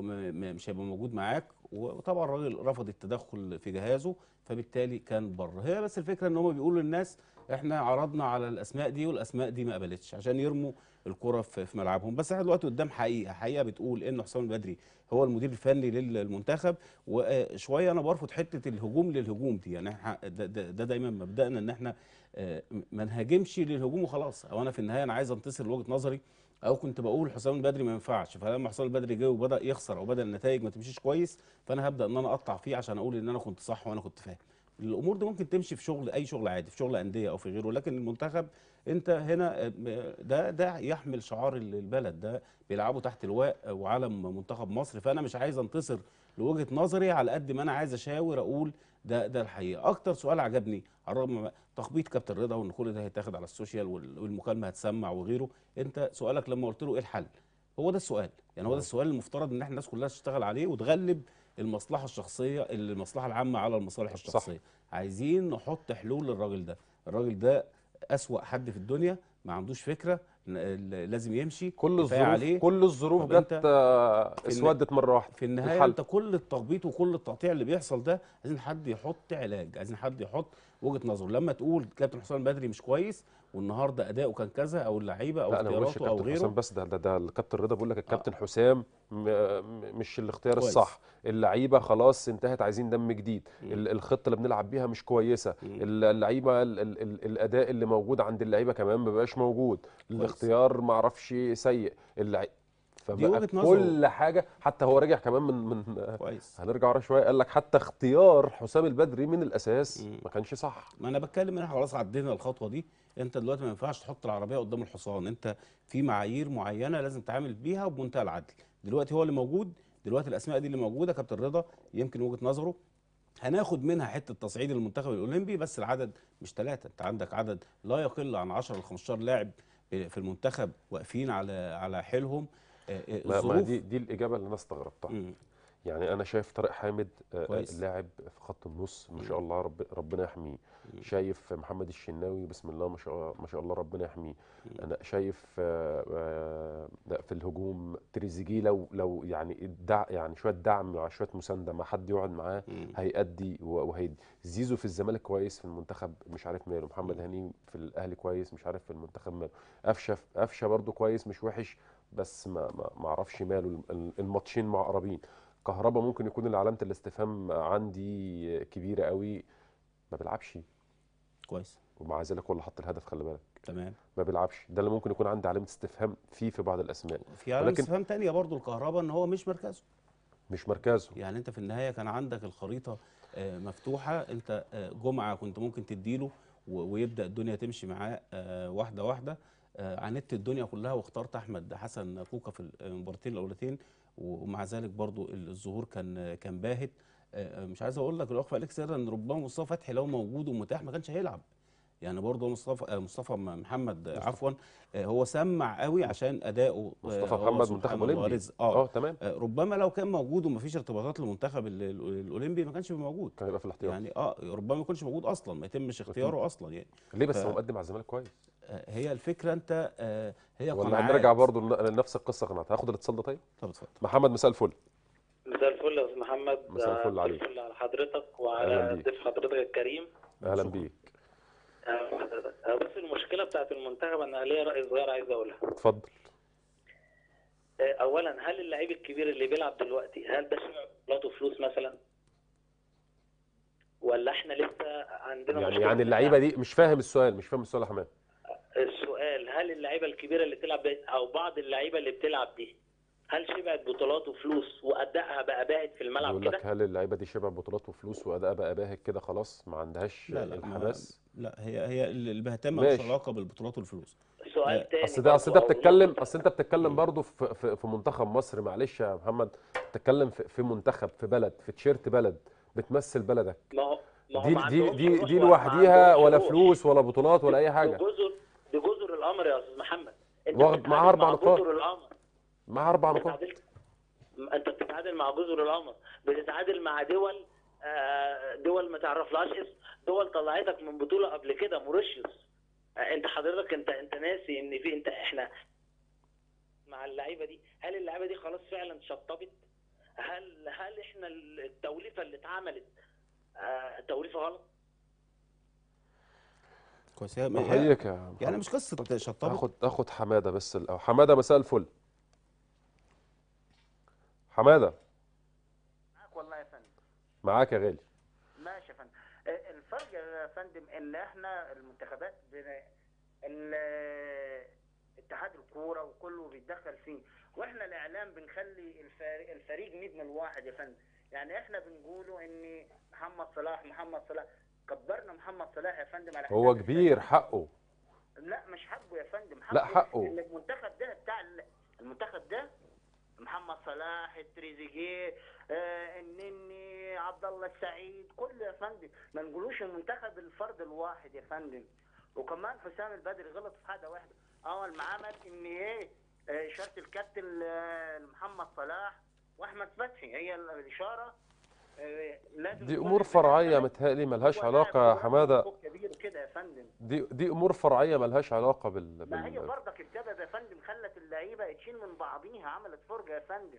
ومش هيبقى موجود معاك وطبعا الراجل رفض التدخل في جهازه فبالتالي كان بره هي بس الفكره ان هم بيقولوا للناس احنا عرضنا على الاسماء دي والاسماء دي ما قبلتش عشان يرموا الكره في في ملعبهم بس احنا دلوقتي قدام حقيقه حقيقه بتقول ان حسام البدري هو المدير الفني للمنتخب وشويه انا برفض حته الهجوم للهجوم دي يعني احنا ده, ده, ده دايما مبدانا ان احنا آه، ما نهاجمش للهجوم وخلاص او انا في النهايه انا عايز انتصر لوجهه نظري او كنت بقول حسام البدري ما ينفعش فلما حسام البدري جه وبدا يخسر او بدا النتائج ما تمشيش كويس فانا هبدا ان انا اقطع فيه عشان اقول ان انا كنت صح وانا كنت فاهم الامور دي ممكن تمشي في شغل اي شغل عادي في شغل انديه او في غيره لكن المنتخب انت هنا آه، ده ده يحمل شعار البلد ده بيلعبوا تحت لواء وعلم منتخب مصر فانا مش عايز انتصر لوجهه نظري على قد ما انا عايز اشاور اقول ده ده الحقيقه اكتر سؤال عجبني على الرغم من تخبيط كابتن رضا وان كل ده هيتاخد على السوشيال وال- والمكالمه هتسمع وغيره انت سؤالك لما قلت له ايه الحل هو ده السؤال يعني هو ده السؤال المفترض ان احنا الناس كلها تشتغل عليه وتغلب المصلحه الشخصيه المصلحه العامه على المصالح الشخصيه عايزين نحط حلول للراجل ده الراجل ده اسوا حد في الدنيا ما عندوش فكره ن- لازم يمشي كل كفاية الظروف عليه. كل الظروف طب جت أنت آه، في الن- اسودت مره واحده في النهايه الحل. انت كل التخبيط وكل التقطيع اللي بيحصل ده عايزين حد يحط علاج عايزين حد يحط وجهه نظره لما تقول كابتن حسام بدري مش كويس والنهارده اداؤه كان كذا او اللعيبه او لا انا ما بقولش اختياراته او كابتن غيره حسام بس ده ده, ده الكابتن رضا بيقول لك الكابتن حسام م- م- مش الاختيار كويس. الصح اللعيبه خلاص انتهت عايزين دم جديد مم. ال- الخطه اللي بنلعب بيها مش كويسه مم. ال- اللعيبه ال- ال- ال- الاداء اللي موجود عند اللعيبه كمان ما بقاش موجود كويس. الاختيار ما اعرفش سيء اللعيبه فبقى وجهة نظره. كل حاجه حتى هو راجع كمان من من كويس هنرجع ورا شويه قال لك حتى اختيار حسام البدري من الاساس مم. ما كانش صح ما انا بتكلم ان احنا خلاص عدينا الخطوه دي انت دلوقتي ما ينفعش تحط العربيه قدام الحصان انت في معايير معينه لازم تعامل بيها وبمنتهى العدل دلوقتي هو اللي موجود دلوقتي الاسماء دي اللي موجوده كابتن رضا يمكن وجهه نظره هناخد منها حته تصعيد المنتخب الاولمبي بس العدد مش ثلاثه انت عندك عدد لا يقل عن 10 ل 15 لاعب في المنتخب واقفين على على حيلهم آه، آه، ما, ما الظروف دي دي الاجابه اللي انا استغربتها مم. يعني انا شايف طارق حامد آه، كويس. لاعب في خط النص ما شاء الله رب ربنا يحميه شايف محمد الشناوي بسم الله ما شاء ما شاء الله ربنا يحميه انا شايف آه، آه، لا، في الهجوم تريزيجيه لو لو يعني الدع يعني شويه دعم مع شويه مسانده مع حد يقعد معاه مم. هيأدي و- وهيدي زيزو في الزمالك كويس في المنتخب مش عارف ماله محمد هني في الاهلي كويس مش عارف في المنتخب ماله قفشه قفشه برده كويس مش وحش بس ما ما ما اعرفش ماله الم- الماتشين معقربين كهربا ممكن يكون اللي علامه الاستفهام عندي كبيره قوي ما بيلعبش كويس ومع ذلك هو اللي حط الهدف خلي بالك تمام ما بيلعبش ده اللي ممكن يكون عندي علامه استفهام فيه في بعض الاسماء في علامه ولكن- استفهام تانية برضو الكهرباء ان هو مش مركزه مش مركزه يعني انت في النهايه كان عندك الخريطه آه، مفتوحه انت آه، جمعه كنت ممكن تديله و- ويبدا الدنيا تمشي معاه آه، واحده واحده آه، عاندت الدنيا كلها واخترت احمد حسن كوكا في المباراتين الاولتين ومع ذلك برضو الظهور كان كان باهت آه، مش عايز اقول لك الاخ اليكس سر ان ربما مصطفى فتحي لو موجود ومتاح ما كانش هيلعب يعني برضه مصطفى آه، مصطفى محمد آه، عفوا آه، هو سمع قوي عشان اداؤه آه، مصطفى هو محمد سبحان منتخب الله اولمبي رزق. اه اه تمام آه، ربما لو كان موجود ومفيش ارتباطات للمنتخب ال- ال- الاولمبي ما كانش يبقى موجود كان هيبقى في الاحتياط يعني اه ربما ما يكونش موجود اصلا ما يتمش اختياره اصلا يعني ليه بس ف- هو مقدم على الزمالك كويس آه، هي الفكره انت آه، هي ولا قناعات هنرجع برضه لن- لنفس القصه قناعات هاخد الاتصال ده طيب طب اتفضل محمد مساء الفل مساء الفل يا استاذ محمد مساء الفل آه، عليك. الفل على حضرتك أهلا وعلى بيك. ضيف حضرتك الكريم اهلا شكراً. بيك آه، حضرتك. آه، بس المشكله بتاعت المنتخب انا ليا راي صغير عايز اقولها اتفضل آه، اولا هل اللعيب الكبير اللي بيلعب دلوقتي هل ده شبع بطولاته فلوس مثلا ولا احنا لسه عندنا يعني مشكلة يعني في اللعيبه الدعم؟ دي مش فاهم السؤال مش فاهم السؤال يا حماد السؤال هل اللعيبه الكبيره اللي بتلعب دي او بعض اللعيبه اللي بتلعب دي هل شبعت بطولات وفلوس وادائها بقى باهت في الملعب يقول كده لك هل اللعيبه دي شبه بطولات وفلوس واداء بقى باهت كده خلاص ما عندهاش لا لا ما- الحماس لا هي هي البهتان ملوش ماشي. علاقه بالبطولات والفلوس سؤال تاني اصل ده اصل ده برضه أو بتتكلم نقطة. اصل انت بتتكلم برضه في, في, في منتخب مصر معلش يا محمد بتتكلم في, في منتخب في بلد في تيشيرت بلد بتمثل بلدك ما هو ما هو دي ما دي عندهمش دي, روح دي ولا- ما لوحديها عندهمش ولا روح. فلوس ولا بطولات ولا اي دي حاجه جزر دي جزر القمر يا استاذ محمد انت واخد بتتعادل معاها أربع مع نقاط. جزر القمر مع اربع انت نقاط تعادلت انت بتتعادل مع جزر القمر بتتعادل مع دول آه، دول ما تعرفلهاش اسم دول طلعتك من بطوله قبل كده موريشيوس آه، انت حضرتك انت انت ناسي ان في انت احنا مع اللعيبه دي هل اللعيبه دي خلاص فعلا شطبت هل هل احنا التوليفه اللي اتعملت آه، توليفه غلط كويس هي هي- بحييك يا يعني محمد. مش قصه شطبت اخد اخد حماده بس الاول حماده مساء الفل حماده معاك والله يا فندم معاك يا غالي ماشي يا فندم آه، الفرق يا فندم ان احنا المنتخبات بن... ال- اتحاد الكوره وكله بيتدخل فيه واحنا الاعلام بنخلي الفريق, الفريق نجم الواحد يا فندم يعني احنا بنقولوا ان محمد صلاح محمد صلاح كبرنا محمد صلاح يا فندم على هو حساب كبير حقه لا مش حقه يا فندم حقه لا، حقه. إن المنتخب ده بتاع ال- المنتخب ده محمد صلاح التريزيجيه آه النني عبد الله السعيد كله يا فندم ما نقولوش المنتخب الفرد الواحد يا فندم وكمان حسام البدري غلط في حاجه واحده اول ما عمل ان ايه آه، اشاره الكابتن ل- لمحمد صلاح واحمد فتحي هي ال- الاشاره آه، لازم دي يكون امور البني فرعيه آدم متهيألي ملهاش هو لاعب علاقه يا كورة حماده فوق كبير كده يا فندم دي دي امور فرعيه ملهاش علاقه بال, ما هي بال... برضك السبب يا فندم خلت اللعيبه تشيل من بعضيها عملت فرجه يا فندم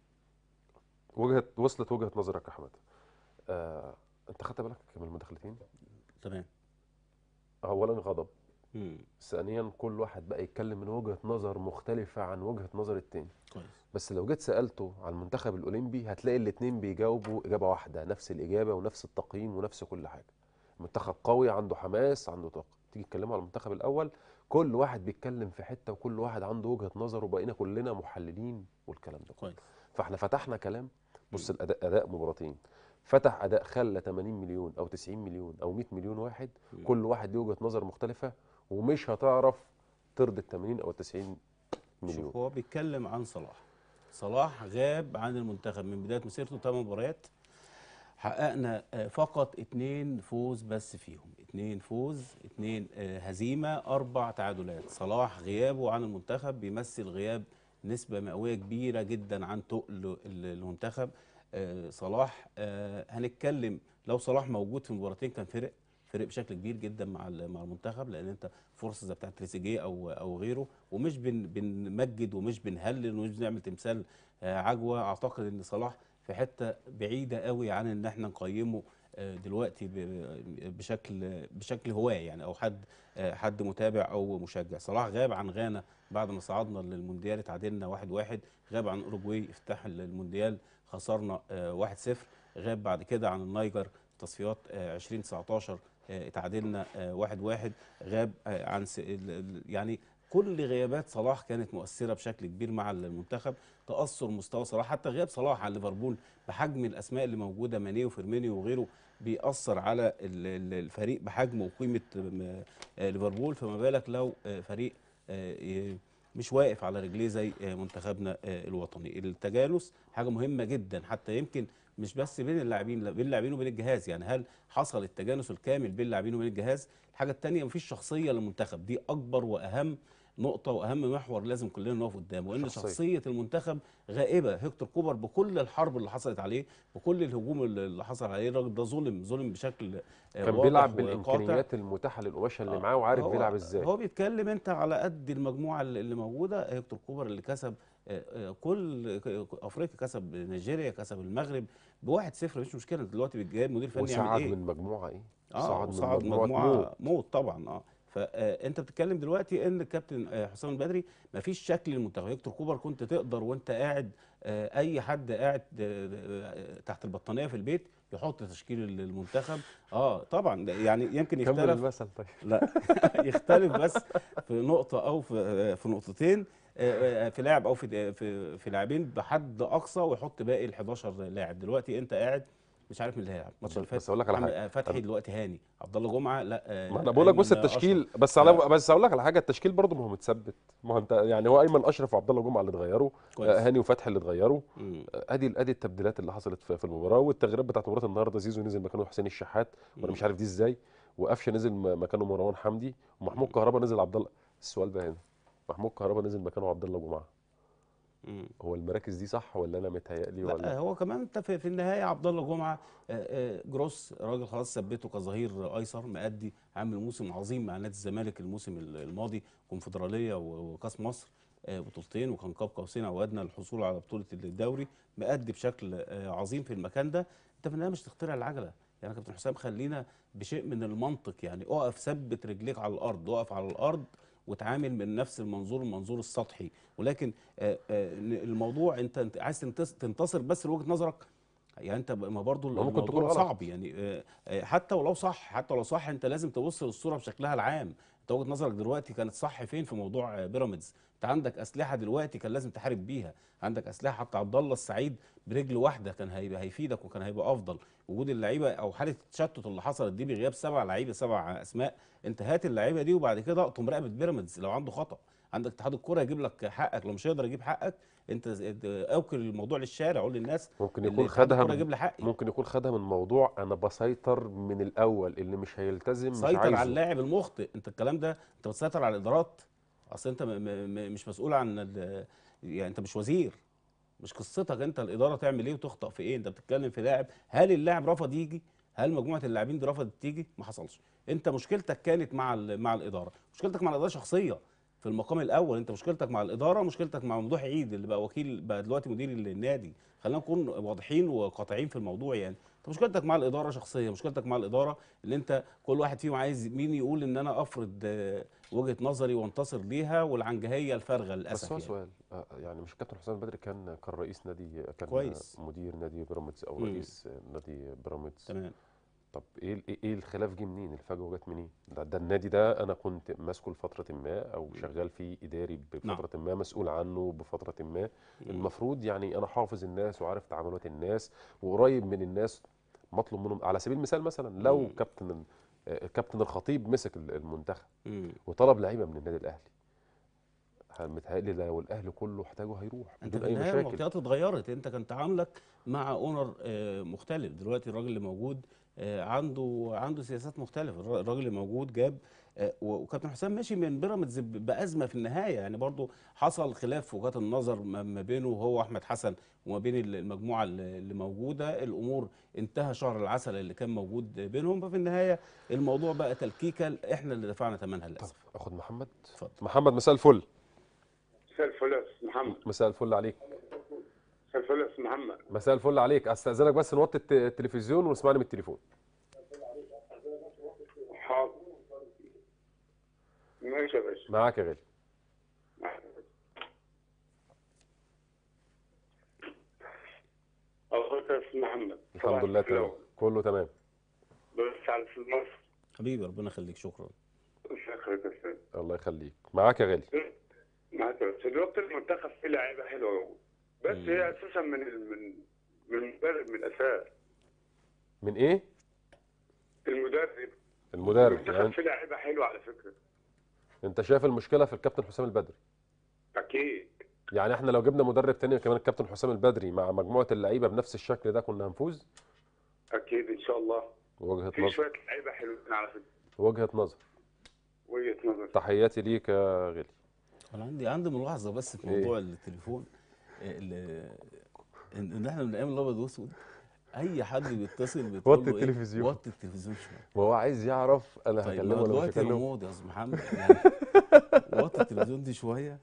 وجهه وصلت وجهه نظرك يا حماده آه... انت خدت بالك من المداخلتين تمام اولا غضب مم. ثانيا كل واحد بقى يتكلم من وجهه نظر مختلفه عن وجهه نظر التاني كويس بس لو جيت سالته على المنتخب الاولمبي هتلاقي الاتنين بيجاوبوا اجابه واحده نفس الاجابه ونفس التقييم ونفس كل حاجه منتخب قوي عنده حماس عنده طاقه تيجي تكلموا على المنتخب الاول كل واحد بيتكلم في حته وكل واحد عنده وجهه نظر وبقينا كلنا محللين والكلام ده كويس فاحنا فتحنا كلام بص الاداء اداء مباراتين فتح اداء خلى 80 مليون او 90 مليون او 100 مليون واحد مم. كل واحد ليه وجهه نظر مختلفه ومش هتعرف ترضي ال 80 او ال 90 مليون شوف هو بيتكلم عن صلاح صلاح غاب عن المنتخب من بدايه مسيرته 8 مباريات حققنا آه، فقط اتنين فوز بس فيهم اتنين فوز اتنين آه، هزيمه اربع تعادلات صلاح غيابه عن المنتخب بيمثل غياب نسبه مئويه كبيره جدا عن تقل ال- المنتخب آه، صلاح آه، هنتكلم لو صلاح موجود في المباراتين كان فرق فرق بشكل كبير جدا مع ال- مع المنتخب لان انت فرصه زي بتاعت تريزيجيه او او غيره ومش بن بنمجد ومش بنهلل ومش بنعمل تمثال آه، عجوه اعتقد ان صلاح في حته بعيده قوي عن ان احنا نقيمه آه، دلوقتي ب- بشكل بشكل هواه يعني او حد آه، حد متابع او مشجع صلاح غاب عن غانا بعد ما صعدنا للمونديال اتعادلنا واحد واحد غاب عن اوروجواي افتتاح المونديال خسرنا آه، واحد صفر غاب بعد كده عن النيجر تصفيات آه، 2019 آه، اتعادلنا آه، واحد واحد غاب آه، عن س- ال- ال- يعني كل غيابات صلاح كانت مؤثره بشكل كبير مع المنتخب تاثر مستوى صلاح حتى غياب صلاح عن ليفربول بحجم الاسماء اللي موجوده ماني وفيرمينيو وغيره بيأثر على ال- ال- الفريق بحجم وقيمه م- آه، ليفربول فما بالك لو آه، فريق آه، ي- مش واقف على رجليه زي آه، منتخبنا آه، الوطني التجانس حاجه مهمه جدا حتى يمكن مش بس بين اللاعبين لا بين اللاعبين وبين الجهاز يعني هل حصل التجانس الكامل بين اللاعبين وبين الجهاز الحاجه الثانيه مفيش شخصيه للمنتخب دي اكبر واهم نقطة وأهم محور لازم كلنا نقف قدامه وإن شخصية. شخصية المنتخب غائبة هيكتور كوبر بكل الحرب اللي حصلت عليه بكل الهجوم اللي اللي حصل عليه الراجل ده ظلم ظلم بشكل آه، كان واضح بيلعب وقاطع. بالامكانيات المتاحه للقماشه اللي آه، معاه وعارف هو- بيلعب ازاي هو بيتكلم انت على قد المجموعه اللي اللي موجوده هيكتور كوبر اللي كسب آه، آه، كل ك- افريقيا كسب نيجيريا كسب المغرب بواحد صفر مش مشكله انت دلوقتي جايب مدير فني يعمل وصعد ايه من مجموعه ايه اه صعد وصعد من مجموعه, مجموعه موت. موت طبعا اه فانت بتتكلم دلوقتي ان الكابتن آه، حسام البدري مفيش شكل للمنتخب هيكتور كوبر كنت تقدر وانت قاعد آه، اي حد قاعد آه، آه، تحت البطانيه في البيت يحط تشكيل المنتخب اه طبعا ده يعني يمكن كمل يختلف المثل طيب لا يختلف بس في نقطة أو في في نقطتين آه، آه، في لاعب أو في في في لاعبين بحد أقصى ويحط باقي ال 11 لاعب دلوقتي أنت قاعد مش عارف مين اللي هيلعب الماتش اللي بس فات أقول لك على عم- حاجة. آه، فتحي دلوقتي هاني عبد الله جمعة لا آه، ما انا بقول لك بص أيمن التشكيل أشرف. بس على بس اقول لك على حاجه التشكيل برضه ما هو متثبت ما هو انت يعني هو ايمن اشرف وعبد الله جمعه اللي اتغيروا كويس. آه، هاني وفتحي اللي اتغيروا مم. آه، ادي ادي التبديلات اللي حصلت في في المباراه والتغييرات بتاعت مباراه النهارده زيزو نزل مكانه حسين الشحات وانا مش عارف دي ازاي وقفشه نزل م- مكانه مروان حمدي ومحمود كهربا نزل عبد الله السؤال بقى هنا محمود كهربا نزل مكانه عبد الله جمعه مم. هو المراكز دي صح ولا انا متهيألي لا ولا هو كمان انت في, في النهايه عبد الله جمعه آه، آه، جروس راجل خلاص ثبته كظهير ايسر مأدي عامل موسم عظيم مع نادي الزمالك الموسم الماضي كونفدراليه و- وكاس مصر آه، بطولتين وكان قاب قوسين او ادنى للحصول على بطوله الدوري مأدي بشكل آه، عظيم في المكان ده انت في النهايه مش تخترع العجله يعني يا كابتن حسام خلينا بشيء من المنطق يعني اقف ثبت رجليك على الارض اقف على الارض وتعامل من نفس المنظور المنظور السطحي ولكن آه، آه، الموضوع انت انت عايز تنتص- تنتصر بس لوجهه نظرك يعني انت ب- ما برضو ما ممكن تكون الموضوع غلط. صعب يعني آه، آه، حتى ولو صح حتى لو صح انت لازم تبص للصوره بشكلها العام انت وجهه نظرك دلوقتي كانت صح فين في موضوع آه، بيراميدز انت عندك اسلحه دلوقتي كان لازم تحارب بيها عندك اسلحه حتى عبد الله السعيد برجل واحده كان هيبقى هيفيدك وكان هيبقى افضل وجود اللعيبه او حاله التشتت اللي حصلت دي بغياب سبع لعيبه سبع اسماء انت هات اللعيبه دي وبعد كده اقطم رقبه بيراميدز لو عنده خطا عندك اتحاد الكره يجيب لك حقك لو مش هيقدر يجيب حقك انت اوكل الموضوع للشارع قول للناس ممكن اللي يكون اتحاد خدها الكرة من يجيب لي حقي ممكن يكون خدها من موضوع انا بسيطر من الاول اللي مش هيلتزم مش سيطر عايزه على اللاعب المخطئ انت الكلام ده انت بتسيطر على الادارات اصل انت م م م مش مسؤول عن ال- يعني انت مش وزير مش قصتك انت الاداره تعمل ايه وتخطئ في ايه انت بتتكلم في لاعب هل اللاعب رفض يجي هل مجموعه اللاعبين دي رفضت تيجي ما حصلش انت مشكلتك كانت مع ال- مع الاداره مشكلتك مع الاداره شخصيه في المقام الاول انت مشكلتك مع الاداره مشكلتك مع ممدوح عيد اللي بقى وكيل بقى دلوقتي مدير النادي خلينا نكون واضحين وقاطعين في الموضوع يعني انت مشكلتك مع الاداره شخصيه مشكلتك مع الاداره اللي انت كل واحد فيهم عايز مين يقول ان انا افرض آه، وجهه نظري وانتصر ليها والعنجهيه الفارغه للاسف بس هو يعني. سؤال آه، يعني مش الكابتن حسام بدري كان كان رئيس نادي كان كويس. مدير نادي بيراميدز او مم. رئيس نادي بيراميدز تمام طب ايه ال- ايه إيه الخلاف جه منين الفجوه جت منين ده, ده النادي ده انا كنت ماسكه لفتره ما او شغال فيه اداري نعم. بفتره ما مسؤول عنه بفتره ما المفروض يعني انا حافظ الناس وعارف تعاملات الناس وقريب من الناس مطلوب منهم على سبيل المثال مثلا لو مم. كابتن آه، كابتن الخطيب مسك ال- المنتخب مم. وطلب لعيبه من النادي الاهلي متهيألي لو الاهلي كله احتاجه هيروح انت بدون في اي النهايه مشاكل المعطيات اتغيرت انت كان تعاملك مع اونر آه، مختلف دلوقتي الراجل اللي موجود آه، عنده عنده سياسات مختلفه الر- الراجل اللي موجود جاب آه، و- وكابتن حسام ماشي من بيراميدز ب- بازمه في النهايه يعني برضو حصل خلاف في وجهات النظر ما ما بينه هو احمد حسن وما بين ال- المجموعه اللي اللي موجوده الامور انتهى شهر العسل اللي كان موجود بينهم ففي النهايه الموضوع بقى تلكيكه احنا اللي دفعنا ثمنها طب للاسف اخد محمد اتفضل محمد مساء الفل مساء الفل يا استاذ محمد مساء الفل عليك مساء الفل يا استاذ محمد مساء الفل عليك استاذنك بس نوطي الت- التلفزيون ونسمعني من التليفون حاضر ماشي يا باشا معاك يا غالي اخوك يا استاذ محمد الحمد لله تمام كله تمام بس على استاذ مصر حبيبي ربنا يخليك شكرا شكرا يا استاذ الله يخليك معاك يا غالي معاك يا استاذ دلوقتي المنتخب فيه لعيبه حلوه قوي بس هي اساسا من ال- من من المدرب من الاساس من ايه المدرب المدرب المنتخب يعني فيه لعيبه حلوه على فكره انت شايف المشكله في الكابتن حسام البدري اكيد يعني احنا لو جبنا مدرب تاني كمان الكابتن حسام البدري مع مجموعه اللعيبه بنفس الشكل ده كنا هنفوز اكيد ان شاء الله وجهه في نظر شويه لعيبه حلوين على فكره وجهه نظر وجهه نظر تحياتي ليك يا غالي انا عندي عندي ملاحظه بس في إيه؟ موضوع التليفون ال- ان إن احنا من ايام الابيض والاسود اي حد بيتصل بتقول وطي له إيه؟ التلفزيون. وطي التلفزيون شويه ما هو عايز يعرف انا طيب هكلمه ما ولا مش دلوقتي هكلمه ريموت يا استاذ محمد يعني وطي التلفزيون دي شويه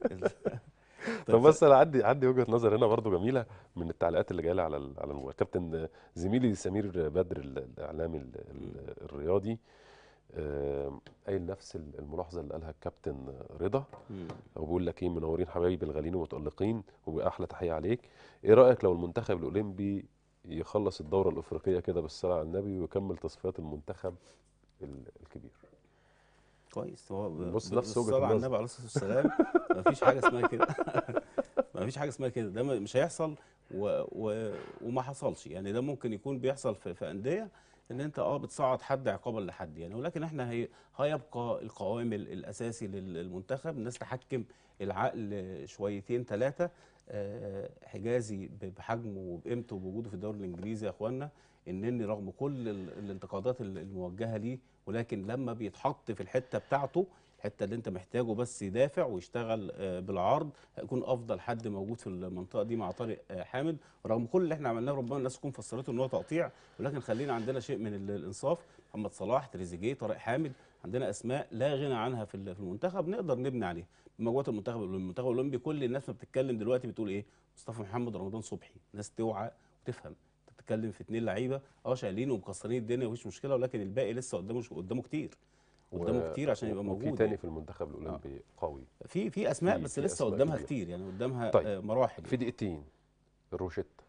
طب بس انا عندي عندي وجهه نظر هنا برضو جميله من التعليقات اللي جايه لي على ال- على الموبايل كابتن زميلي سمير بدر ال- الاعلامي ال- ال- الرياضي آم، قايل نفس ال- الملاحظه اللي قالها الكابتن رضا مم. وبيقول لك ايه منورين حبايبي الغاليين ومتالقين واحلى تحيه عليك ايه رايك لو المنتخب الاولمبي يخلص الدوره الافريقيه كده بالصلاه على النبي ويكمل تصفيات المنتخب ال- الكبير كويس هو ب- بص ب- نفس وجهة بالصلاة على النظر. النبي عليه الصلاه والسلام مفيش حاجه اسمها كده مفيش حاجه اسمها كده ده م- مش هيحصل و... و... وما حصلش يعني ده ممكن يكون بيحصل في, في انديه ان انت اه بتصعد حد عقابا لحد يعني ولكن احنا هي... هيبقى القوام ال- الاساسي لل- للمنتخب الناس تحكم العقل شويتين ثلاثه حجازي ب- بحجمه وبقيمته وبوجوده في الدوري الانجليزي يا اخوانا انني رغم كل ال- الانتقادات ال- الموجهه ليه ولكن لما بيتحط في الحته بتاعته الحته اللي انت محتاجه بس يدافع ويشتغل آه، بالعرض هيكون افضل حد موجود في المنطقه دي مع طارق آه، حامد رغم كل اللي احنا عملناه ربنا الناس تكون فسرته ان هو تقطيع ولكن خلينا عندنا شيء من ال- الانصاف محمد صلاح تريزيجيه طارق حامد عندنا اسماء لا غنى عنها في ال- في المنتخب نقدر نبني عليها مجموعه المنتخب المنتخب الاولمبي كل الناس ما بتتكلم دلوقتي بتقول ايه مصطفى محمد رمضان صبحي ناس توعى وتفهم انت بتتكلم في اتنين لعيبه اه شايلين ومكسرين الدنيا ومفيش مشكله ولكن الباقي لسه قدامه قدامه كتير قدامه و- كتير عشان يبقى وفي موجود تاني يعني. في المنتخب الاولمبي قوي في في اسماء في- بس في لسه أسماء قدامها كبيرة. كتير يعني قدامها طيب. آه، مراحل في دقيقتين الروشتة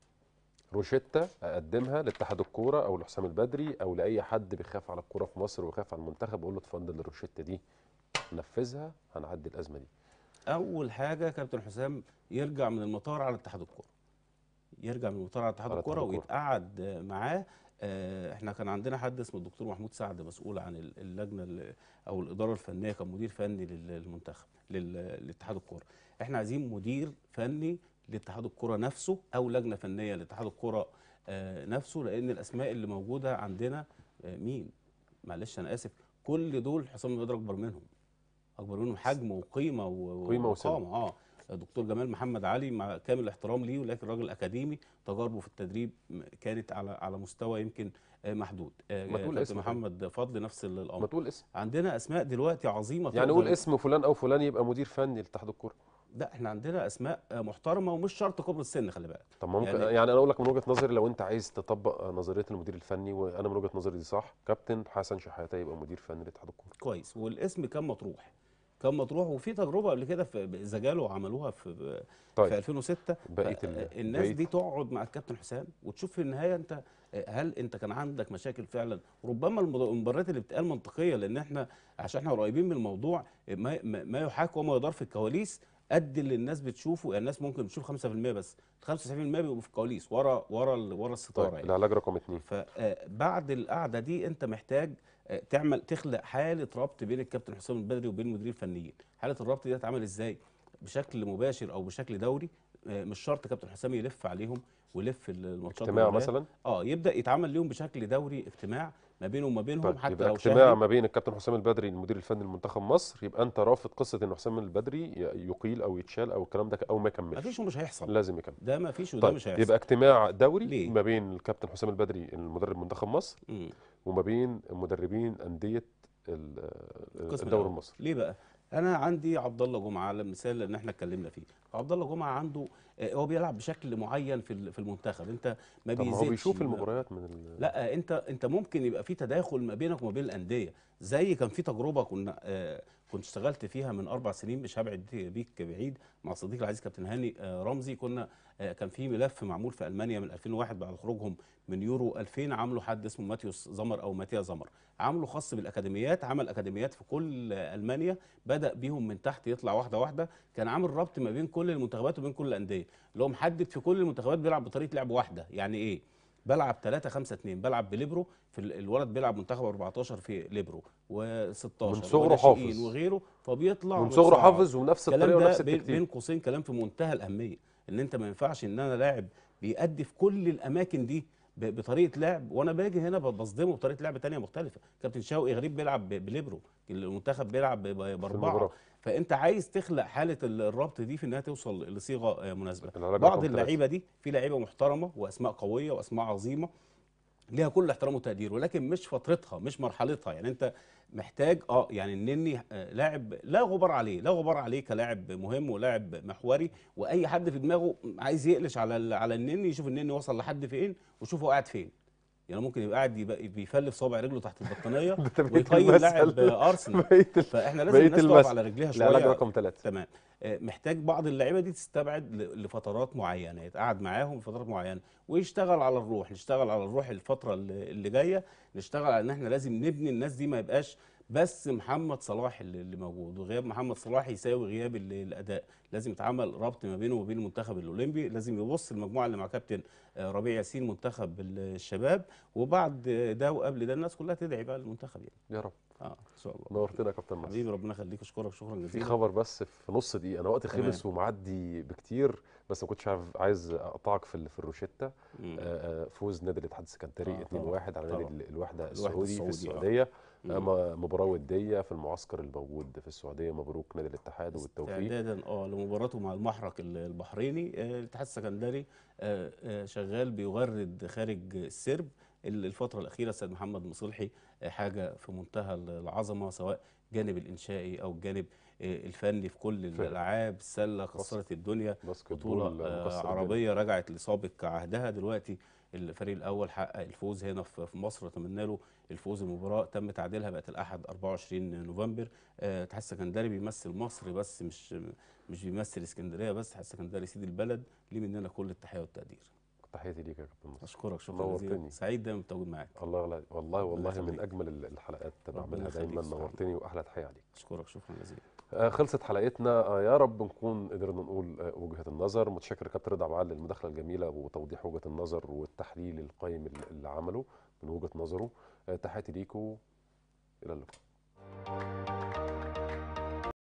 روشتة اقدمها لاتحاد الكوره او لحسام البدري او لاي حد بيخاف على الكوره في مصر ويخاف على المنتخب اقول له اتفضل الروشتة دي نفذها هنعدي الازمه دي اول حاجه كابتن حسام يرجع من المطار على اتحاد الكوره يرجع من المطار على اتحاد على الكوره اتحاد الكرة. ويتقعد آه، معاه آه، احنا كان عندنا حد اسمه الدكتور محمود سعد مسؤول عن ال- اللجنه ال- او الاداره الفنيه كان مدير فني لل- للمنتخب لل- لاتحاد الكوره احنا عايزين مدير فني لاتحاد الكوره نفسه او لجنه فنيه لاتحاد الكوره آه، نفسه لان الاسماء اللي موجوده عندنا آه، مين معلش انا اسف كل دول حسام البدر اكبر منهم اكبر منهم حجم وقيمه و- قيمة وسن. وقامه اه دكتور جمال محمد علي مع كامل الاحترام ليه ولكن راجل اكاديمي تجاربه في التدريب م- كانت على على مستوى يمكن آه، محدود آه، ما تقول كابتن اسم محمد فضل نفس ال- ما الامر تقول اسم عندنا اسماء دلوقتي عظيمه يعني تقدر- قول اسم فلان او فلان يبقى مدير فني لاتحاد الكوره لا احنا عندنا اسماء آه، محترمه ومش شرط كبر السن خلي بالك طب ما ممكن يعني- يعني, يعني انا اقول لك من وجهه نظري لو انت عايز تطبق نظريه المدير الفني وانا من وجهه نظري دي صح كابتن حسن شحاته يبقى مدير فني لاتحاد الكوره كويس والاسم كان مطروح كان مطروح وفي تجربه قبل كده في زجاله عملوها في طيب. في 2006 بقية ف- ال- الناس بقية- دي تقعد مع الكابتن حسام وتشوف في النهايه انت هل انت كان عندك مشاكل فعلا ربما المض- المباريات اللي بتقال منطقيه لان احنا عشان احنا قريبين من الموضوع ما, ما ما يحاك وما يدار في الكواليس قد اللي الناس بتشوفه يعني الناس ممكن تشوف 5% بس 95% بيبقوا في الكواليس ورا ورا ال- ورا الستاره طيب يعني. العلاج رقم اثنين فبعد القعده دي انت محتاج آه، تعمل تخلق حاله ربط بين الكابتن حسام البدري وبين المديرين الفنيين حاله الربط دي هتعمل ازاي بشكل مباشر او بشكل دوري آه، مش شرط كابتن حسام يلف عليهم ويلف الماتشات اجتماع والمباريات. مثلا اه يبدا يتعمل ليهم بشكل دوري اجتماع ما بينه وما بينهم طيب حتى يبقى لو اجتماع شهري ما بين الكابتن حسام البدري المدير الفني لمنتخب مصر يبقى انت رافض قصه ان حسام البدري ي- يقيل او يتشال او الكلام ده او ما ما يكملش فيش ومش هيحصل لازم يكمل ده ما فيش وده طيب مش هيحصل يبقى اجتماع دوري ليه؟ ما بين الكابتن حسام البدري المدرب منتخب مصر مم. وما بين مدربين انديه ال- القسم الدوري الأول. المصري ليه بقى؟ انا عندي عبد الله جمعه على مثال اللي احنا اتكلمنا فيه عبد الله جمعه عنده آه، هو بيلعب بشكل معين في ال- في المنتخب انت ما طب ما هو بيزيدش بيشوف ما- المباريات من ال... لا انت انت ممكن يبقى في تداخل ما بينك وما بين الانديه زي كان في تجربه كنا آه كنت اشتغلت فيها من اربع سنين مش هبعد بيك بعيد مع صديقي العزيز كابتن هاني آه رمزي كنا آه كان في ملف معمول في المانيا من 2001 بعد خروجهم من يورو 2000 عملوا حد اسمه ماتيوس زمر او ماتيا زمر عملوا خاص بالاكاديميات عمل اكاديميات في كل آه، المانيا بدا بيهم من تحت يطلع واحده واحده كان عامل ربط ما بين كل المنتخبات وبين كل الانديه اللي هو محدد في كل المنتخبات بيلعب بطريقه لعب واحده يعني ايه بلعب 3 5 2 بلعب بليبرو في ال- الولد بيلعب منتخب 14 في ليبرو و16 من صغره وناشئين حافظ. وغيره فبيطلع من صغره ويصعد. حافظ ونفس الكلام الطريقه ده ونفس بين, التكتيك بين قوسين كلام في منتهى الاهميه ان انت ما ينفعش ان انا لاعب بيأدي في كل الاماكن دي ب- بطريقه لعب وانا باجي هنا ب- بصدمه بطريقه لعب تانية مختلفه كابتن شوقي غريب بيلعب ب- بليبرو المنتخب بيلعب ب- ب- المباراة. باربعه فانت عايز تخلق حاله ال- الربط دي في انها توصل لصيغه آه، مناسبه العلاج بعض رقم ثلاثة. اللعيبه دي في لعيبه محترمه واسماء قويه واسماء عظيمه ليها كل احترام وتقدير ولكن مش فترتها مش مرحلتها يعني انت محتاج اه يعني النني آه، لاعب لا غبار عليه لا غبار عليه كلاعب مهم ولاعب محوري واي حد في دماغه عايز يقلش على ال- على النني يشوف النني وصل لحد فين وشوفه قاعد فين يعني ممكن يبقى قاعد يبقى بيفلف صابع رجله تحت البطانيه ده بقية ويقيم المثل. لاعب آه، ارسنال بقية ال- فاحنا لازم بقية الناس تقف المثل. على رجليها العلاج شويه رقم ثلاثة تمام آه، محتاج بعض اللعيبه دي تستبعد ل- لفترات معينه يتقعد معاهم لفترات معينه ويشتغل على الروح نشتغل على الروح الفتره اللي اللي جايه نشتغل على ان احنا لازم نبني الناس دي ما يبقاش بس محمد صلاح اللي اللي موجود وغياب محمد صلاح يساوي غياب ال- الاداء لازم يتعمل ربط ما بينه وبين المنتخب الاولمبي لازم يبص المجموعه اللي مع كابتن آه، ربيع ياسين منتخب الشباب وبعد ده وقبل ده الناس كلها تدعي بقى للمنتخب يعني يا رب اه ان شاء الله نورتنا يا كابتن نصر حبيبي ربنا يخليك اشكرك شكرا في جزيلا خبر بس في نص دقيقة أنا وقتي تمام. خلص ومعدي بكتير بس ما كنتش عارف عايز أقطعك في ال- في الروشتة مم. آه، آه، فوز نادي الاتحاد السكندري آه، 2-1 على نادي طبعاً. ال- الوحدة الوحدة السعودي في السعودي، آه. السعودية مم. آه، م- مباراة ودية في المعسكر الموجود في السعودية مبروك نادي الاتحاد والتوفيق استعدادا اه لمباراته مع المحرق ال- البحريني آه، الاتحاد السكندري آه، آه، شغال بيغرد خارج السرب ال- الفتره الاخيره السيد محمد مصلحي آه، حاجه في منتهى ال- العظمه سواء الجانب الانشائي او الجانب آه، الفني في كل فعلا. الالعاب السله كسرت الدنيا باسكت بطوله بول آه، مكسر الدنيا. عربيه رجعت لسابق عهدها دلوقتي الفريق الاول حقق الفوز هنا في في مصر اتمنى له الفوز المباراه تم تعديلها بقت الاحد 24 نوفمبر آه، الاتحاد السكندري بيمثل مصر بس مش مش بيمثل اسكندريه بس الاتحاد السكندري سيد البلد ليه مننا كل التحيه والتقدير تحياتي ليك يا كابتن نصر اشكرك شكرا جزيلا نورتني. سعيد دايما بالتواجد معاك الله يغلى والله والله من يخليك. أجمل ال- الحلقات ربنا بعملها يخليك دايما سبحان نورتني وأحلى تحية عليك اشكرك شكرا جزيلا آه، خلصت حلقتنا آه، يا رب نكون قدرنا نقول آه، وجهة النظر متشكر كابتن رضا معال للمداخلة الجميلة وتوضيح وجهة النظر والتحليل القيم اللي- اللي عمله من وجهة نظره آه، تحياتي ليكم إلى اللقاء